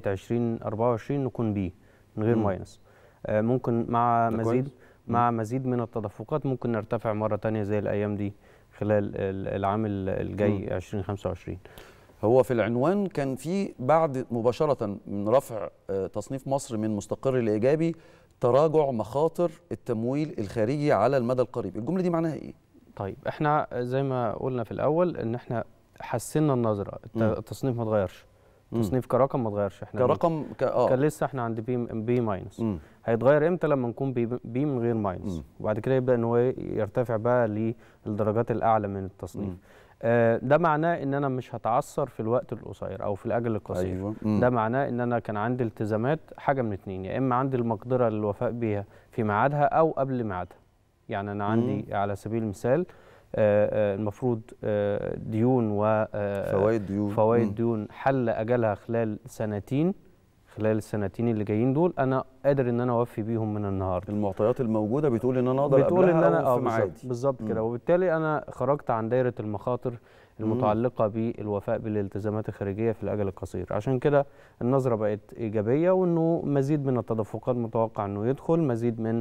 2024 نكون بي من غير مم. ماينس آه، ممكن مع ده مزيد كويس. مع مزيد من التدفقات ممكن نرتفع مره تانية زي الايام دي خلال ال- العام ال- الجاي 2025 هو في العنوان كان في بعد مباشرة من رفع آه، تصنيف مصر من مستقر لإيجابي تراجع مخاطر التمويل الخارجي على المدى القريب الجملة دي معناها إيه؟ طيب احنا زي ما قلنا في الاول ان احنا حسنا النظره الت- مم. التصنيف ما اتغيرش مم. التصنيف كرقم ما اتغيرش احنا كرقم ك... آه. كان لسه احنا عند بي بي ماينس مم. هيتغير امتى لما نكون بي, بي من غير ماينس مم. وبعد كده يبدا ان هو يرتفع بقى للدرجات الاعلى من التصنيف مم. آه ده معناه ان انا مش هتعثر في الوقت القصير او في الاجل القصير أيوة. مم. ده معناه ان انا كان عندي التزامات حاجه من اتنين يا اما عندي المقدره للوفاء بيها في ميعادها او قبل ميعادها يعني انا عندي على سبيل المثال آه، آه، المفروض آه، ديون و آه، فوائد ديون فوائد مم. ديون حل اجلها خلال سنتين خلال السنتين اللي جايين دول انا قادر ان انا اوفي بيهم من النهارده المعطيات الموجودة بتقول إن أنا أقدر بتقول ان قبلها انا أو اه في بالظبط معادي بالظبط مم. كده وبالتالي انا خرجت عن دايره المخاطر المتعلقه بالوفاء بالالتزامات الخارجيه في الاجل القصير عشان كده النظره بقت ايجابيه وانه مزيد من التدفقات متوقع انه يدخل مزيد من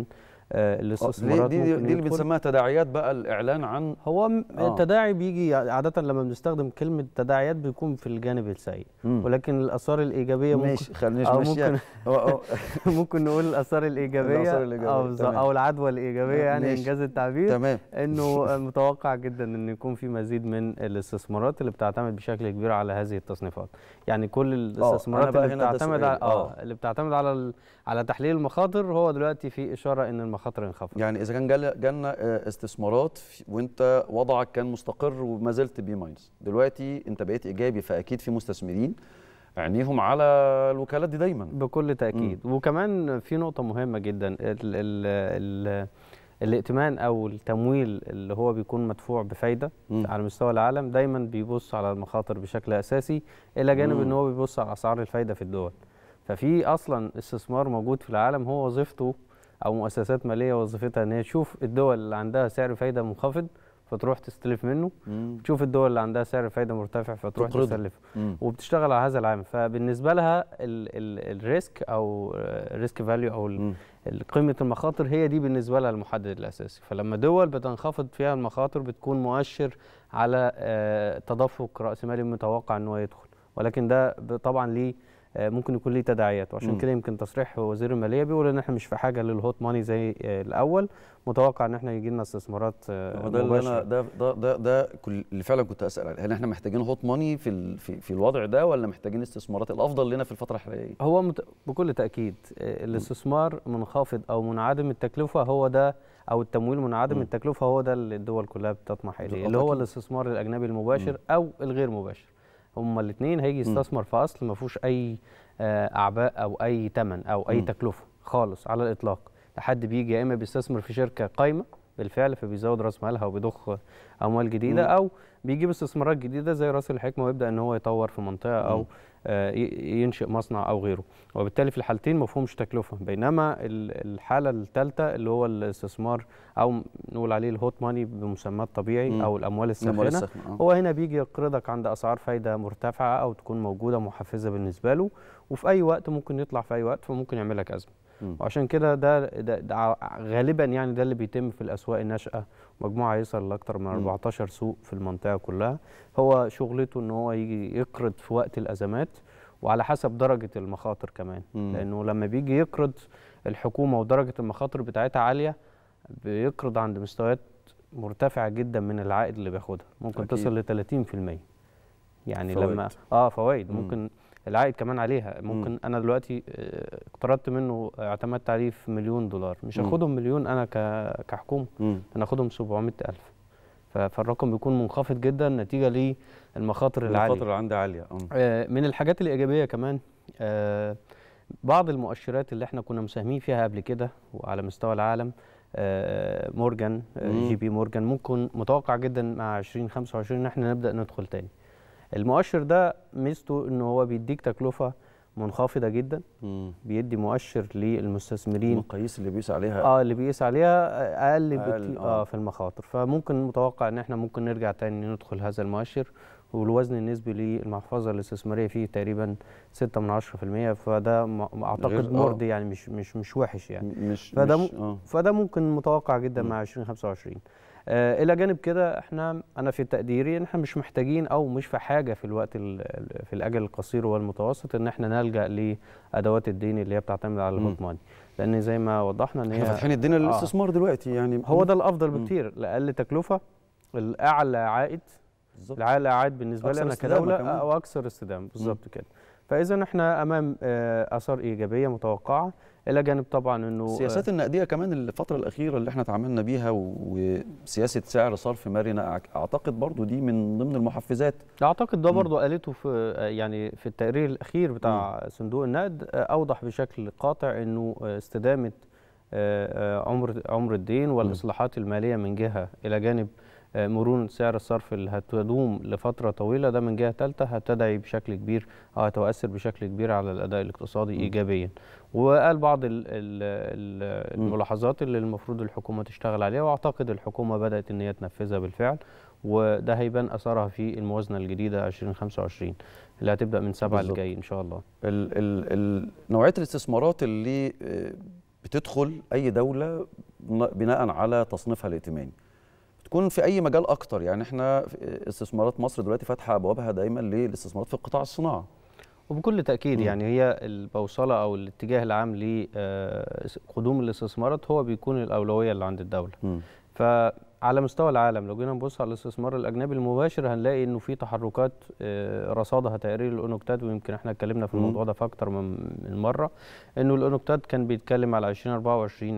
آه، آه، الاستثمارات دي دي, ممكن دي اللي يدخل. بنسميها تداعيات بقى الاعلان عن هو م- آه. التداعي بيجي عادة لما بنستخدم كلمة تداعيات بيكون في الجانب السيء مم. ولكن الآثار الإيجابية ممكن ماشي خلينا أو نمشيها ممكن آه، آه. ممكن نقول الآثار الإيجابية الآثار الإيجابية، أو, بالظبط، تمام. أو العدوى الإيجابية يعني ماشي. إنجاز التعبير تمام انه متوقع جدا ان يكون في مزيد من الاستثمارات اللي بتعتمد بشكل كبير على هذه التصنيفات يعني كل الاستثمارات أنا بقى اللي هنا ده بتعتمد سؤالي. على اه آه. اللي بتعتمد على ال... على تحليل المخاطر هو دلوقتي في اشاره ان المخاطر انخفضت يعني اذا كان جال- جالنا آه، استثمارات في- وانت وضعك كان مستقر وما زلت بي ماينس دلوقتي انت بقيت ايجابي فاكيد في مستثمرين عينيهم على الوكالات دي دايما بكل تاكيد وكمان في نقطه مهمه جدا ال... ال... ال... الائتمان او التمويل اللي هو بيكون مدفوع بفايده مم. على مستوى العالم دايما بيبص على المخاطر بشكل اساسي الى جانب مم. ان هو بيبص على اسعار الفايده في الدول ففي اصلا استثمار موجود في العالم هو وظيفته او مؤسسات ماليه وظيفتها ان هي تشوف الدول اللي عندها سعر فايده منخفض فتروح تستلف منه مم. تشوف الدول اللي عندها سعر فايده مرتفع فتروح تقرضه. تستلف مم. وبتشتغل على هذا العامل فبالنسبه لها ال- ال- الريسك او الريسك فاليو او ال- مم. ال- قيمه المخاطر هي دي بالنسبه لها المحدد الاساسي فلما دول بتنخفض فيها المخاطر بتكون مؤشر على آه، تدفق راس مالي متوقع ان هو يدخل ولكن ده ب- طبعا ليه آه، ممكن يكون ليه تداعيات وعشان مم. كده يمكن تصريح وزير الماليه بيقول ان احنا مش في حاجه للهوت ماني زي آه، الاول متوقع ان احنا يجي لنا استثمارات آه، هو ده اللي انا مباشره ده ده ده, ده كل اللي فعلا كنت اسال عليه هل احنا محتاجين هوت ماني في ال في, في الوضع ده ولا محتاجين استثمارات الافضل لنا في الفتره الحاليه هو مت... بكل تأكيد آه، الاستثمار منخفض أو منعدم التكلفة هو ده أو التمويل منعدم مم. التكلفة هو ده اللي الدول كلها بتطمح إليه اللي أعتقد. هو الاستثمار الأجنبي المباشر أو الغير مباشر هما الاثنين هيجي يستثمر في أصل ما فيهوش أي آه، أعباء أو أي ثمن أو أي مم. تكلفة خالص على الإطلاق حد بيجي يا إما بيستثمر في شركة قايمة بالفعل فبيزود راس مالها وبيضخ اموال جديده مم. او بيجيب استثمارات جديده زي راس الحكمه ويبدا ان هو يطور في منطقه او مم. آه، ي- ينشئ مصنع او غيره وبالتالي في الحالتين مفهومش تكلفه بينما ال- الحاله الثالثه اللي هو الاستثمار او نقول عليه الهوت ماني بمسمى طبيعي مم. او الاموال الأموال الساخنه الساخنة، آه. هو هنا بيجي يقرضك عند اسعار فايده مرتفعه او تكون موجوده محفزه بالنسبه له وفي اي وقت ممكن يطلع في اي وقت فممكن يعمل لك ازمه مم. وعشان كده ده, ده, ده ع- غالبا يعني ده اللي بيتم في الاسواق الناشئه مجموعه يصل لاكثر من مم. 14 سوق في المنطقه كلها هو شغلته ان هو يجي يقرض في وقت الازمات وعلى حسب درجه المخاطر كمان مم. لانه لما بيجي يقرض الحكومه ودرجه المخاطر بتاعتها عاليه بيقرض عند مستويات مرتفعه جدا من العائد اللي بياخدها ممكن أكيد. تصل ل 30% يعني فوائد. لما اه فوائد مم. ممكن العائد كمان عليها ممكن انا دلوقتي آه، اقترضت منه اعتمدت عليه في مليون دولار مش مم. هاخدهم مليون انا ك- كحكومه مم. انا هاخدهم 700 الف ف- فالرقم بيكون منخفض جدا نتيجه للمخاطر العاليه الخطر اللي عندي عاليه آه. آه، من الحاجات الإيجابية كمان آه، بعض المؤشرات اللي احنا كنا مساهمين فيها قبل كده وعلى مستوى العالم آه، مورجان آه، مم. جي بي مورجان ممكن متوقع جدا مع 2025 ان احنا نبدأ ندخل تاني المؤشر ده ميزته ان هو بيديك تكلفة منخفضة جدا مم. بيدي مؤشر للمستثمرين المقاييس اللي بيقيس عليها اه اللي بيقيس عليها اقل, أقل، بكتير آه. اه في المخاطر فممكن متوقع ان احنا ممكن نرجع تاني ندخل هذا المؤشر والوزن النسبي للمحفظه الاستثماريه فيه تقريبا 6 من 10% فده م- غير- اعتقد آه. مرضي يعني مش مش مش وحش يعني مش فده مش م- اه فده ممكن متوقع جدا مم. مع 2025 آه الى جانب كده احنا انا في تقديري ان احنا مش محتاجين او مش في حاجه في الوقت ال- ال- في الاجل القصير والمتوسط ان احنا نلجا لادوات الدين اللي هي بتعتمد على مم. الهوت ماني لان زي ما وضحنا ان هي احنا فاتحين الدنيا للاستثمار دلوقتي يعني هو ده الافضل بكتير لاقل تكلفه الاعلى عائد بالظبط. الاعلى عائد بالنسبه لي أكثر انا استدامة كدوله كمان. او اكثر استدامه بالظبط كده فاذا احنا امام آه، اثار ايجابيه متوقعه الى جانب طبعا انه آه، السياسات النقديه كمان الفتره الاخيره اللي احنا تعاملنا بيها و- وسياسه سعر صرف مرنه أع- اعتقد برضو دي من ضمن المحفزات اعتقد ده مم. برضو قالته في يعني في التقرير الاخير بتاع صندوق النقد آه، اوضح بشكل قاطع انه آه، استدامه آه، آه، عمر عمر الدين والاصلاحات الماليه من جهه الى جانب آه، مرونه سعر الصرف اللي هتدوم لفتره طويله ده من جهه ثالثه هتدعي بشكل كبير او هتؤثر بشكل كبير على الاداء الاقتصادي ايجابيا وقال بعض ال ال ال مم. الملاحظات اللي المفروض الحكومه تشتغل عليها واعتقد الحكومه بدات ان هي تنفذها بالفعل وده هيبان اثرها في الموازنه الجديده 2025 اللي هتبدا من سبعة اللي بالظبط. جاي ان شاء الله ال ال ال نوعيه الاستثمارات اللي آه، بتدخل اي دوله بناء على تصنيفها الائتماني تكون في اي مجال اكتر يعني احنا استثمارات مصر دلوقتي فاتحه ابوابها دايما للاستثمارات في قطاع الصناعه وبكل تاكيد مم. يعني هي البوصله او الاتجاه العام لقدوم الاستثمارات هو بيكون الاولويه اللي عند الدوله مم. فعلى مستوى العالم لو جينا نبص على الاستثمار الاجنبي المباشر هنلاقي انه في تحركات آه، رصادها تقرير الاونوكتاد ويمكن احنا اتكلمنا في مم. الموضوع ده في اكتر من من مره انه الاونوكتاد كان بيتكلم على 2024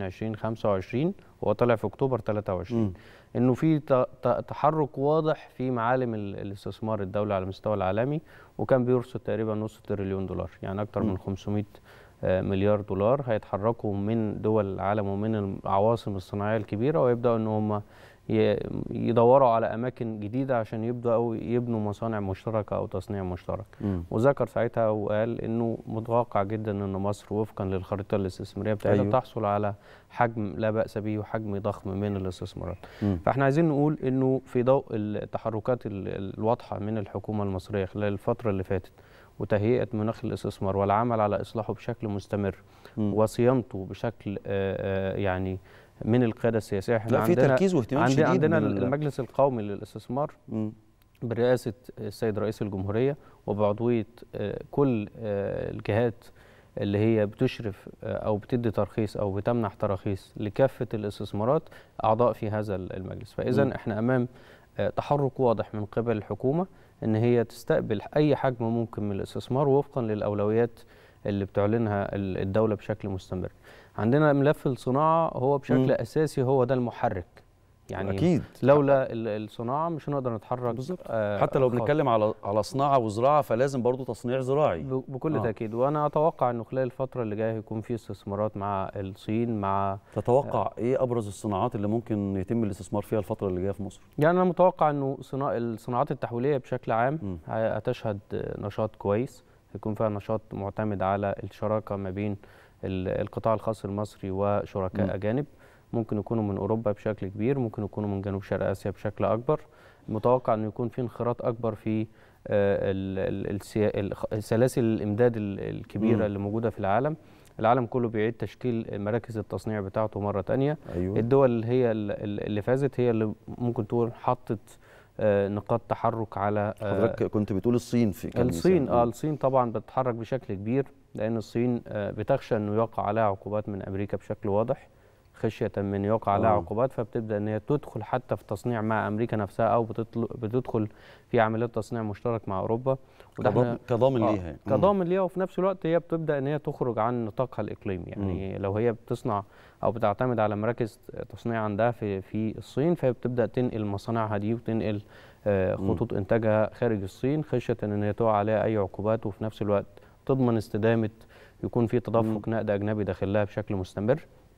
2025 وهو طلع في اكتوبر 23 مم. انه في ت- ت- تحرك واضح في معالم ال- الاستثمار الدولي على المستوى العالمي وكان بيرصد تقريبا نص تريليون دولار يعني اكتر مم. من 500 آه، مليار دولار هيتحركوا من دول العالم ومن العواصم الصناعيه الكبيره ويبداوا ان هم ي- يدوروا على اماكن جديده عشان يبداوا يبنوا مصانع مشتركه او تصنيع مشترك مم. وذكر ساعتها وقال انه متوقع جدا ان مصر وفقا للخريطه الاستثماريه بتاعتها أيوه. تحصل على حجم لا باس به وحجم ضخم من الاستثمارات مم. فاحنا عايزين نقول انه في ضوء التحركات ال- الواضحه من الحكومه المصريه خلال الفتره اللي فاتت وتهيئه مناخ الاستثمار والعمل على اصلاحه بشكل مستمر مم. وصيانته بشكل آه، آه، يعني من القياده السياسيه احنا لا في عندنا تركيز واهتمام عندنا شديد عندنا من ال- المجلس القومي للاستثمار مم. برئاسة السيد رئيس الجمهورية وبعضوية آه، كل آه، الجهات اللي هي بتشرف آه، أو بتدي ترخيص أو بتمنح تراخيص لكافة الاستثمارات أعضاء في هذا المجلس مم. فإذا إحنا أمام آه، تحرك واضح من قبل الحكومة إن هي تستقبل أي حجم ممكن من الاستثمار وفقا للأولويات اللي بتعلنها ال- الدولة بشكل مستمر عندنا ملف الصناعة هو بشكل مم. أساسي هو ده المحرك يعني اكيد لولا ال- الصناعة مش هنقدر نتحرك بالظبط. آه، حتى لو خالص. بنتكلم على على صناعه وزراعه فلازم برضو تصنيع زراعي ب- بكل آه. تأكيد وأنا أتوقع إنه خلال الفترة اللي جاية هيكون في استثمارات مع الصين مع تتوقع ايه ابرز الصناعات اللي ممكن يتم الاستثمار فيها الفتره اللي جايه في مصر يعني أنا متوقع إنه صناع الصناعات التحويلية بشكل عام مم. هتشهد نشاط كويس هيكون فيها نشاط معتمد على الشراكة ما بين ال- القطاع الخاص المصري وشركاء مم. أجانب ممكن يكونوا من أوروبا بشكل كبير ممكن يكونوا من جنوب شرق آسيا بشكل أكبر متوقع إنه يكون في انخراط أكبر في آه، ال- ال- السيا- الخ- سلاسل الإمداد ال- الكبيرة مم. اللي موجودة في العالم العالم كله بيعيد تشكيل مراكز التصنيع بتاعته مرة تانية ايوه الدول اللي هي ال- ال- اللي فازت هي اللي ممكن تقول حطت آه، نقاط تحرك على آه، حضرتك كنت بتقول الصين في كم الصين مثال. اه الصين طبعا بتتحرك بشكل كبير لان الصين آه، بتخشى انه يقع عليها عقوبات من امريكا بشكل واضح خشيه من يقع عليها آه. عقوبات فبتبدا ان هي تدخل حتى في تصنيع مع امريكا نفسها او بتطل- بتدخل في عمليات تصنيع مشترك مع اوروبا وده كضامن- إحنا- كضامن آه، ليها يعني. مم. كضامن ليها وفي نفس الوقت هي بتبدا ان هي تخرج عن نطاقها الاقليمي يعني لو هي بتصنع او بتعتمد على مراكز تصنيع عندها في في الصين فهي بتبدا تنقل مصانعها دي وتنقل آه، مم. خطوط انتاجها خارج الصين خشيه ان هي تقع عليها اي عقوبات وفي نفس الوقت تضمن استدامه يكون في تدفق نقد اجنبي داخلها بشكل مستمر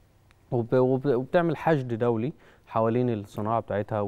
وب- وب- وبتعمل حشد دولي حوالين الصناعه بتاعتها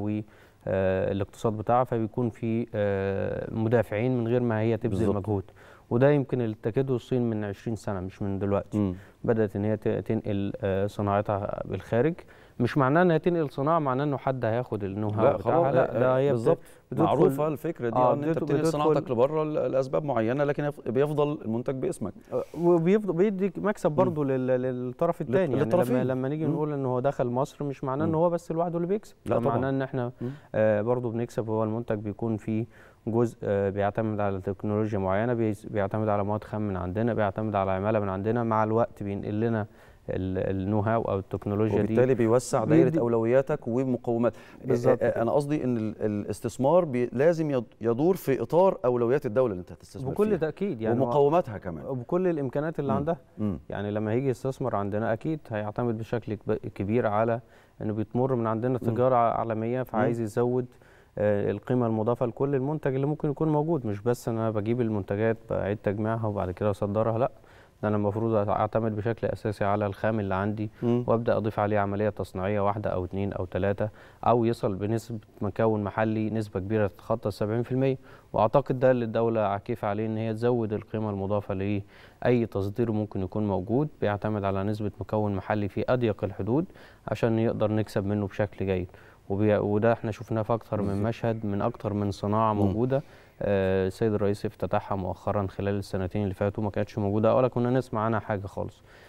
والاقتصاد بتاعها فبيكون في آه، مدافعين من غير ما هي تبذل بالظبط. مجهود وده يمكن اللي اتجهته الصين من 20 سنه مش من دلوقتي مم. بدات ان هي ت- تنقل آه، صناعتها بالخارج مش معناه ان هي تنقل صناعه معناه انه حد هياخد النو هاو لا بتاعها خلاص لا ده هي بت- بالظبط بتدخل- معروفه الفكره دي آه، آه ان انت بتدخل- بتنقل بتدخل- صناعتك لبره ل- لاسباب معينه لكن يف- بيفضل المنتج باسمك وبيفضل بيدي مكسب برضه لل- للطرف الثاني يعني للطرفين. لما لما نيجي مم. نقول ان هو دخل مصر مش معناه ان مم. هو بس لوحده اللي بيكسب لا ده طبعاً. معناه ان احنا مم. آه برضه بنكسب هو المنتج بيكون فيه جزء آه بيعتمد على تكنولوجيا معينه بيس- بيعتمد على مواد خام من عندنا بيعتمد على عماله من عندنا مع الوقت بينقل لنا ال- النو هاو او التكنولوجيا دي وبالتالي بيوسع دايره بيدي- اولوياتك ومقومات بالظبط آه، آه، كده. انا قصدي ان ال- الاستثمار بي لازم يد- يدور في اطار اولويات الدوله اللي انت هتستثمر بكل فيها تاكيد يعني هو- ومقوماتها كمان وبكل الامكانيات اللي مم. عندها مم. يعني لما هيجي يستثمر عندنا اكيد هيعتمد بشكل كب- كبير على انه بيتمر من عندنا تجاره عالميه فعايز يزود آه، القيمه المضافه لكل المنتج اللي ممكن يكون موجود مش بس ان انا بجيب المنتجات بعيد تجميعها وبعد كده اصدرها لا ده انا المفروض اعتمد بشكل اساسي على الخام اللي عندي مم. وابدا اضيف عليه عمليه تصنيعيه واحده او اثنين او ثلاثه او يصل بنسبه مكون محلي نسبه كبيره تتخطى 70% واعتقد ده اللي الدوله عكيفه عليه ان هي تزود القيمه المضافه لاي تصدير ممكن يكون موجود بيعتمد على نسبه مكون محلي في اضيق الحدود عشان يقدر نكسب منه بشكل جيد وبي... وده احنا شفناه في اكتر من مشهد من اكتر من صناعه مم. موجوده آه، السيد الرئيس افتتحها مؤخرا خلال السنتين اللي فاتوا ما كانتش موجوده ولا كنا نسمع عنها حاجه خالص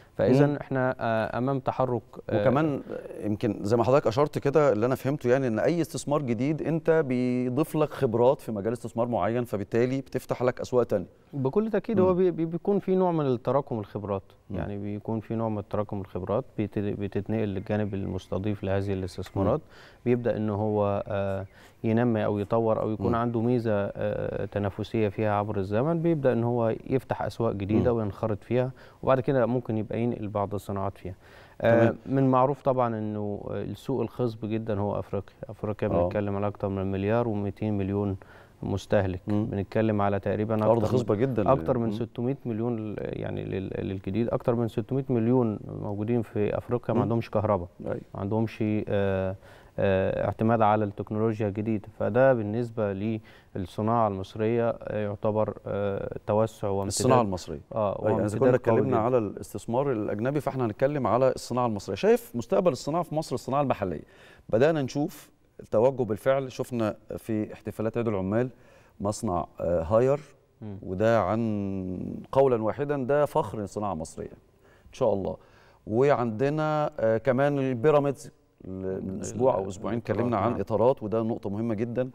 فاذا مم. احنا آه، امام تحرك آه، وكمان يمكن زي ما حضرتك اشرت كده اللي انا فهمته يعني ان اي استثمار جديد انت بيضيف لك خبرات في مجال استثمار معين فبالتالي بتفتح لك اسواق تانية بكل تاكيد هو بي بي- بيكون في نوع من التراكم الخبرات مم. يعني بيكون في نوع من التراكم الخبرات بيت- بتتنقل للجانب المستضيف لهذه الاستثمارات بيبدا ان هو آه، ينمي او يطور او يكون مم. عنده ميزه آه، تنافسيه فيها عبر الزمن بيبدا ان هو يفتح اسواق جديده مم. وينخرط فيها وبعد كده ممكن يبقى ينقل بعض الصناعات فيها آه، تمام. من معروف طبعا انه السوق الخصب جدا هو افريقيا افريقيا آه. بنتكلم على اكثر من مليار و200 مليون مستهلك مم. بنتكلم على تقريبا ارض أكتر من- خصبه جدا اكتر من مم. 600 مليون ل- يعني لل- للجديد اكتر من 600 مليون موجودين في افريقيا ما مم. عندهمش كهرباء أيوة. ما عندهمش آه، آه، اعتماد على التكنولوجيا الجديده فده بالنسبه للصناعه المصريه آه، يعتبر آه، توسع وامتداد الصناعه المصريه اه أيوة، اذا كنا وامتداد قوي اتكلمنا جداً. على الاستثمار الاجنبي فاحنا هنتكلم على الصناعه المصريه شايف مستقبل الصناعه في مصر الصناعه المحليه بدانا نشوف التوجه بالفعل شفنا في احتفالات عيد العمال مصنع آه، هاير مم. وده عن قولا واحدا ده فخر الصناعه المصريه ان شاء الله وعندنا آه، كمان البيراميدز ال- من اسبوع او اسبوعين الإطارات، اتكلمنا عن نعم. اطارات وده نقطه مهمه جدا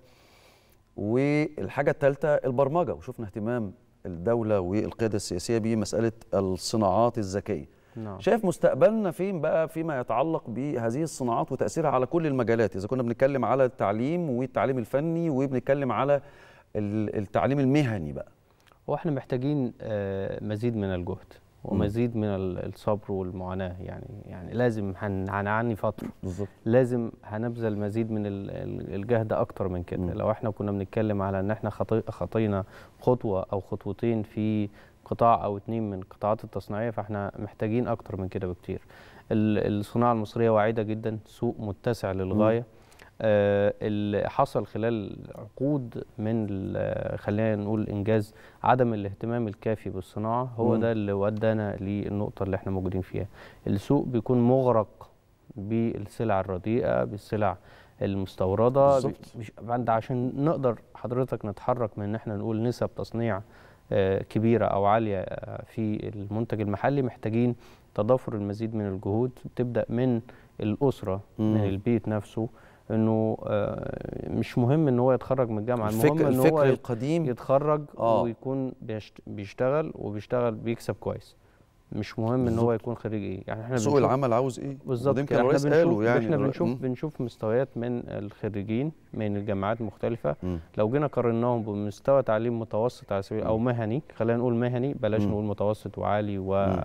والحاجه الثالثه البرمجه وشفنا اهتمام الدوله والقياده السياسيه بمساله الصناعات الذكيه نعم شايف مستقبلنا فين بقى فيما يتعلق بهذه الصناعات وتاثيرها على كل المجالات اذا كنا بنتكلم على التعليم والتعليم الفني وبنتكلم على ال- التعليم المهني بقى هو احنا محتاجين آه، مزيد من الجهد ومزيد من ال- الصبر والمعاناه يعني يعني لازم هن- هنعاني فتره بالظبط لازم هنبذل مزيد من ال- ال- الجهد اكتر من كده مم. لو احنا كنا بنتكلم على ان احنا خطي خطينا خطوه او خطوتين في قطاع او اتنين من القطاعات التصنيعيه فاحنا محتاجين اكتر من كده بكتير ال- الصناعه المصريه واعده جدا سوق متسع للغايه آه، اللي حصل خلال عقود من ال- خلينا نقول انجاز عدم الاهتمام الكافي بالصناعه هو مم. ده اللي ودانا للنقطه اللي احنا موجودين فيها السوق بيكون مغرق بالسلع الرديئه بالسلع المستورده بالظبط. ب- مش عند عشان نقدر حضرتك نتحرك من ان احنا نقول نسب تصنيع آه، كبيره او عاليه آه، في المنتج المحلي محتاجين تضافر المزيد من الجهود تبدا من الاسره مم. من البيت نفسه انه آه، مش مهم ان هو يتخرج من الجامعه المهم الفكر, ان هو الفكر يت- القديم يتخرج آه. ويكون بيشت- بيشتغل وبيشتغل بيكسب كويس مش مهم ان هو بالظبط. يكون خريج ايه يعني احنا سوق بنشوف- العمل عاوز ايه بالظبط وده يمكن كده. احنا الرئيس بنشوف قاله يعني احنا الر- بنشوف مم. بنشوف مستويات من الخريجين من الجامعات المختلفه مم. لو جينا قارناهم بمستوى تعليم متوسط على سبيل او مهني خلينا نقول مهني بلاش مم. نقول متوسط وعالي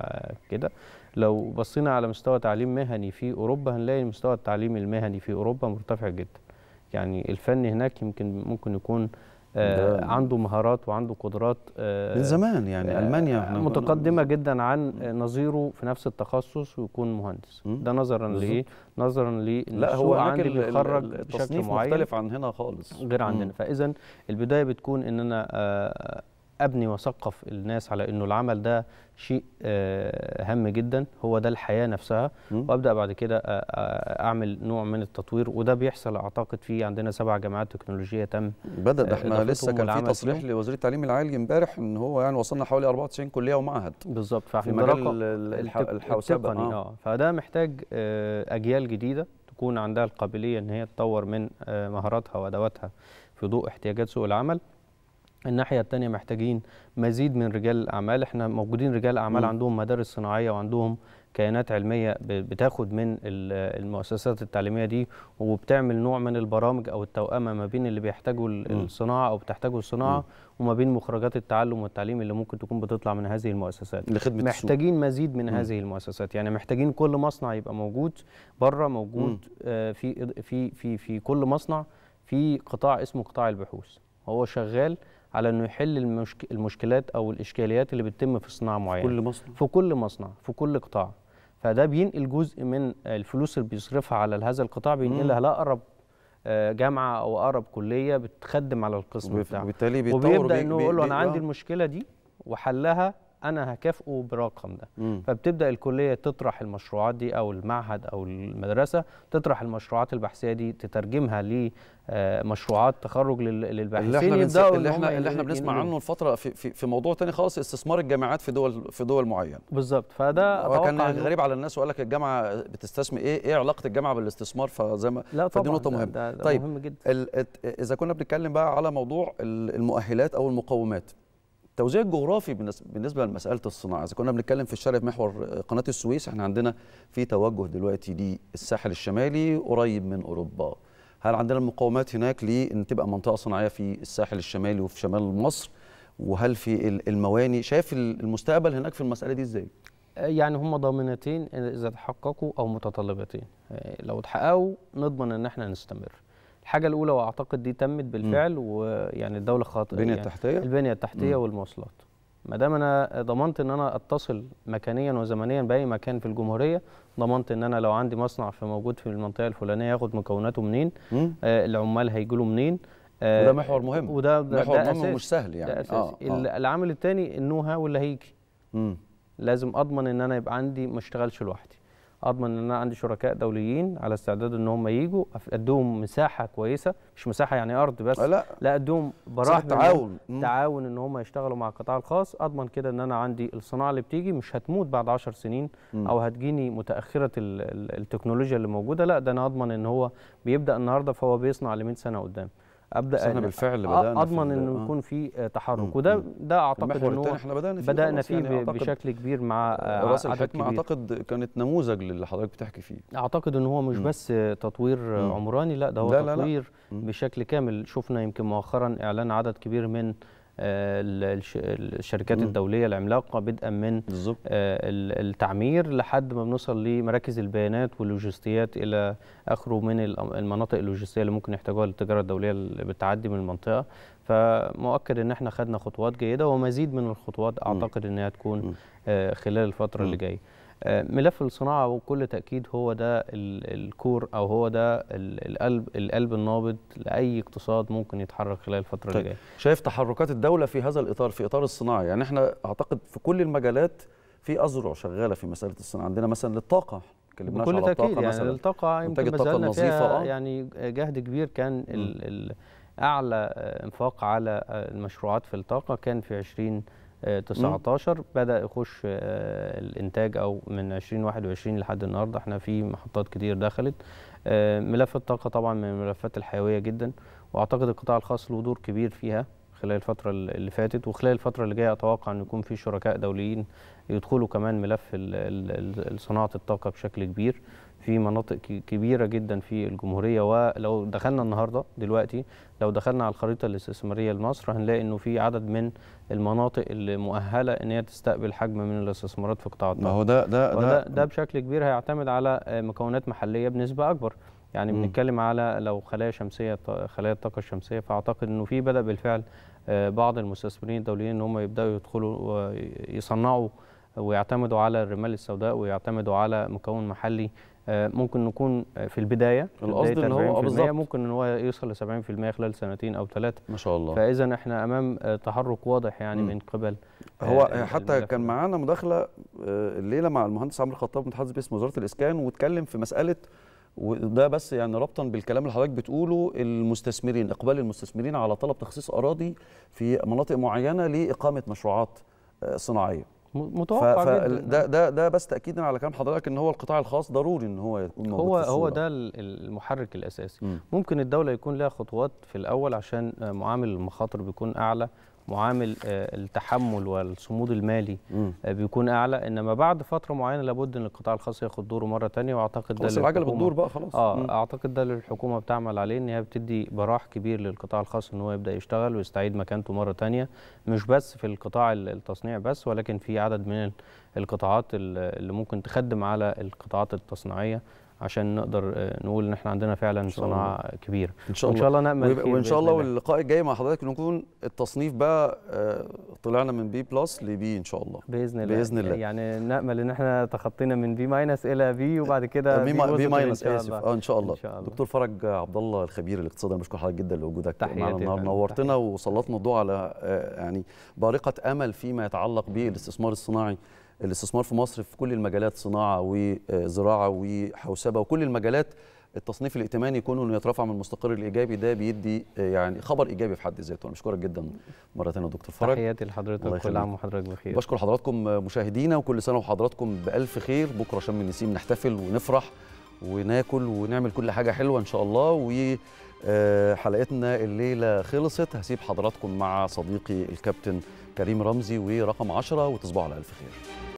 وكده لو بصينا على مستوى تعليم مهني في اوروبا هنلاقي مستوى التعليم المهني في اوروبا مرتفع جدا يعني الفن هناك يمكن ممكن يكون آه ده- عنده مهارات وعنده قدرات آه من زمان يعني آه، المانيا احنا متقدمه جدا عن نظيره في نفس التخصص ويكون مهندس مم. ده نظرا بالظبط. لايه نظرا ل لا هو هناك عندي ال- ال- بيخرج ال- بشكل التصنيف معين مختلف عن هنا خالص غير عندنا مم. فاذا البدايه بتكون ان انا آه، ابني واثقف الناس على انه العمل ده شيء آه، هام جدا هو ده الحياه نفسها مم. وابدا بعد كده آه، آه، اعمل نوع من التطوير وده بيحصل اعتقد في عندنا سبع جامعات تكنولوجيه تم بدا ده آه، احنا إضافتهم لسه كان في والعمل تصريح فيهم. لوزير التعليم العالي امبارح ان هو يعني وصلنا حوالي 94 كليه ومعهد بالظبط في فاحنا مجال رقم ال- ال- الح- التق- الحوسبه التقني اه فده محتاج آه، اجيال جديده تكون عندها القابليه ان هي تطور من آه، مهاراتها وادواتها في ضوء احتياجات سوق العمل الناحيه الثانيه محتاجين مزيد من رجال الاعمال احنا موجودين رجال اعمال مم. عندهم مدارس صناعيه وعندهم كيانات علميه ب- بتاخد من ال- المؤسسات التعليميه دي وبتعمل نوع من البرامج او التوأمه ما بين اللي بيحتاجوا ال- مم. الصناعه او بتحتاجه الصناعه مم. وما بين مخرجات التعلم والتعليم اللي ممكن تكون بتطلع من هذه المؤسسات لخدمه السوق محتاجين مزيد من مم. هذه المؤسسات يعني محتاجين كل مصنع يبقى موجود بره موجود آه، في في في في كل مصنع في قطاع اسمه قطاع البحوث هو شغال على انه يحل المشك... المشكلات او الاشكاليات اللي بتتم في صناعه معينه كل مصنع في كل مصنع في كل قطاع فده بينقل جزء من الفلوس اللي بيصرفها على هذا القطاع بينقلها لاقرب آه، جامعه او اقرب كليه بتخدم على القسم وبالت- بتاعه وبالتالي بيتطور وبيبدا وبي- انه بي- يقول له بي- انا عندي آه. المشكله دي وحلها انا هكافئه برقم ده مم. فبتبدا الكليه تطرح المشروعات دي او المعهد او المدرسه تطرح المشروعات البحثيه دي تترجمها لمشروعات تخرج لل- اللي للباحثين احنا بنس... يبداوا اللي إن احنا هم اللي احنا ين- بنسمع ينقلوا. عنه الفتره في, في في موضوع تاني خالص استثمار الجامعات في دول في دول معينه بالظبط فده هو كان أتوقع إنه- غريب على الناس وقال لك الجامعه بتستثمر ايه ايه علاقه الجامعه بالاستثمار فزي ما لا فدي طبعا نقطه ده- مهمه ده, ده طيب مهم جدا ال... ات- اذا كنا بنتكلم بقى على موضوع ال- المؤهلات او المقومات التوزيع الجغرافي بالنس- بالنسبه لمساله الصناعه اذا كنا بنتكلم في الشرق في محور قناه السويس احنا عندنا في توجه دلوقتي للساحل الشمالي قريب من اوروبا هل عندنا المقومات هناك لان تبقى منطقه صناعيه في الساحل الشمالي وفي شمال مصر وهل في ال- المواني شايف ال- المستقبل هناك في المساله دي ازاي يعني هم ضامنتين اذا تحققوا او متطلبتين لو اتحققوا نضمن ان احنا نستمر الحاجه الاولى واعتقد دي تمت بالفعل ويعني الدوله خاطئه البنية يعني التحتية؟ البنيه التحتيه مم. والمواصلات ما دام انا ضمنت ان انا اتصل مكانيا وزمنيا باي مكان في الجمهوريه ضمنت ان انا لو عندي مصنع في موجود في المنطقه الفلانيه ياخد مكوناته منين مم. آه العمال هيجوا له منين آه وده محور مهم. وده ده محور ده مهم أساسي. ومش سهل يعني. ده اساسي آه، ال- آه. العامل الثاني النو هاو اللي هيجي مم. لازم اضمن ان انا يبقى عندي ما اشتغلش لوحدي اضمن ان انا عندي شركاء دوليين على استعداد ان هم يجوا أف- ادوهم مساحه كويسه مش مساحه يعني ارض بس آه، لا. لا ادوهم مساحة براح تعاون. مم. تعاون ان هم يشتغلوا مع القطاع الخاص اضمن كده ان انا عندي الصناعه اللي بتيجي مش هتموت بعد 10 سنين مم. او هتجيني متاخره ال- ال- التكنولوجيا اللي موجوده لا ده انا اضمن ان هو بيبدا النهارده فهو بيصنع ل 100 سنه قدام ابدا بس إحنا أ- بالفعل أ- بدأنا في اضمن ال- انه آه. يكون في آه، مم. تحرك وده ده اعتقد المحور ان هو التاني إحنا بدأنا فيه بدانا خلاص فيه يعني ب- أعتقد بشكل كبير مع آه، راس عدد الحكمه كبير. اعتقد كانت نموذج للي حضرتك بتحكي فيه اعتقد ان هو مش مم. بس تطوير مم. عمراني لا ده هو لا، لا، لا. تطوير مم. بشكل كامل شفنا يمكن مؤخرا اعلان عدد كبير من آه، ال- الش- الشركات مم. الدوليه العملاقه بدءا من بالظبط آه، ال- التعمير لحد ما بنوصل لمراكز البيانات واللوجستيات الى اخره من الأم- المناطق اللوجستيه اللي ممكن يحتاجوها للتجاره الدوليه اللي بتعدي من المنطقه فمؤكد ان احنا خدنا خطوات جيده ومزيد من الخطوات اعتقد انها تكون آه، خلال الفتره اللي جايه آه، ملف الصناعه وبكل تاكيد هو ده ال- الكور او هو ده ال- القلب القلب النابض لاي اقتصاد ممكن يتحرك خلال الفتره اللي طيب جايه شايف تحركات الدوله في هذا الاطار في اطار الصناعه يعني احنا اعتقد في كل المجالات في اذرع شغاله في مساله الصناعه عندنا مثلا للطاقه ما اتكلمناش بكل على تاكيد الطاقه يعني مثلا الطاقه إنتاج يمكن الطاقة بذلنا النظيفة، فيها آه. يعني جهد كبير كان ال ال اعلى آه، انفاق على آه، المشروعات في الطاقه كان في 20 آه، 19 بدا يخش آه، الانتاج او من 2021 لحد النهارده احنا في محطات كتير دخلت آه، ملف الطاقه طبعا من الملفات الحيويه جدا واعتقد القطاع الخاص له دور كبير فيها خلال الفترة اللي فاتت وخلال الفترة اللي جاية أتوقع أن يكون في شركاء دوليين يدخلوا كمان ملف ال- ال- ال- صناعة الطاقة بشكل كبير في مناطق ك- كبيرة جدا في الجمهورية ولو دخلنا النهاردة دلوقتي لو دخلنا على الخريطة الاستثمارية لمصر هنلاقي أنه في عدد من المناطق اللي مؤهلة أن هي تستقبل حجم من الاستثمارات في قطاع الطاقة ما هو ده ده وده ده ده بشكل كبير هيعتمد على آه، مكونات محليه بنسبه اكبر يعني مم. بنتكلم على لو خلايا شمسيه ط- خلايا الطاقه الشمسيه فاعتقد انه في بدا بالفعل آه، بعض المستثمرين الدوليين ان هم يبداوا يدخلوا ويصنعوا ويعتمدوا على الرمال السوداء ويعتمدوا على مكون محلي آه، ممكن نكون آه، في البدايه في القصد بداية إن هو- آه، 40% بالظبط. ممكن ان هو يوصل ل 70% خلال سنتين او ثلاثه ما شاء الله فاذا احنا امام آه، تحرك واضح يعني مم. من قبل آه، هو ال- حتى الملف كان ده. معانا مداخله آه، الليله مع المهندس عمرو خطاب متحدث باسم وزاره الاسكان واتكلم في مساله وده بس يعني ربطا بالكلام اللي حضرتك بتقوله المستثمرين اقبال المستثمرين على طلب تخصيص اراضي في مناطق معينه لاقامه مشروعات آه، صناعيه م- متوقع جدا ده ده ده بس تاكيدا على كلام حضرتك ان هو القطاع الخاص ضروري ان هو يكون موجود هو في هو الصورة. ده ال- المحرك الاساسي مم. ممكن الدوله يكون لها خطوات في الاول عشان آه، معامل المخاطر بيكون اعلى معامل آه، التحمل والصمود المالي مم. آه، بيكون اعلى انما بعد فتره معينه لابد ان القطاع الخاص ياخد دوره مره تانية واعتقد ده خلاص اللي العجله الحكومة- بتدور بقى خلاص اه مم. اعتقد ده اللي الحكومه بتعمل عليه ان هي بتدي براح كبير للقطاع الخاص ان هو يبدا يشتغل ويستعيد مكانته مره تانية مش بس في القطاع ال- التصنيع بس ولكن في عدد من ال- القطاعات ال- اللي ممكن تخدم على القطاعات التصنيعيه عشان نقدر آه، نقول ان احنا عندنا فعلا شاء الله. صناعه كبيره ان شاء وان الله شاء الله نامل ويبقى- خير وان شاء بإذن الله واللقاء الجاي مع حضرتك نكون التصنيف بقى آه، طلعنا من بي بلس لبي ان شاء الله باذن الله باذن الله يعني نامل ان احنا تخطينا من بي ماينس الى بي وبعد كده بي, بي ما- بي بوزيتيف ماينس إن شاء اسف الله. اه ان شاء الله إن شاء الله. دكتور فرج عبد الله الخبير الاقتصادي انا بشكر حضرتك جدا لوجودك تحياتي معنا يا النهارده فندم، نورتنا وسلطنا الضوء على آه، يعني بارقه امل فيما يتعلق بالاستثمار الصناعي الاستثمار في مصر في كل المجالات صناعه وزراعه وحوسبه وكل المجالات التصنيف الائتماني يكون انه يترفع من المستقر الايجابي ده بيدي آه، يعني خبر ايجابي في حد ذاته انا بشكرك جدا مره ثانيه دكتور فرج تحياتي الله لحضرتك كل يخليك. عام وحضرتك بخير بشكر حضراتكم مشاهدينا وكل سنه وحضراتكم بالف خير بكره شم النسيم نحتفل ونفرح وناكل ونعمل كل حاجه حلوه ان شاء الله و آه، حلقتنا الليله خلصت هسيب حضراتكم مع صديقي الكابتن كريم رمزي ورقم 10 وتصبحوا على الف خير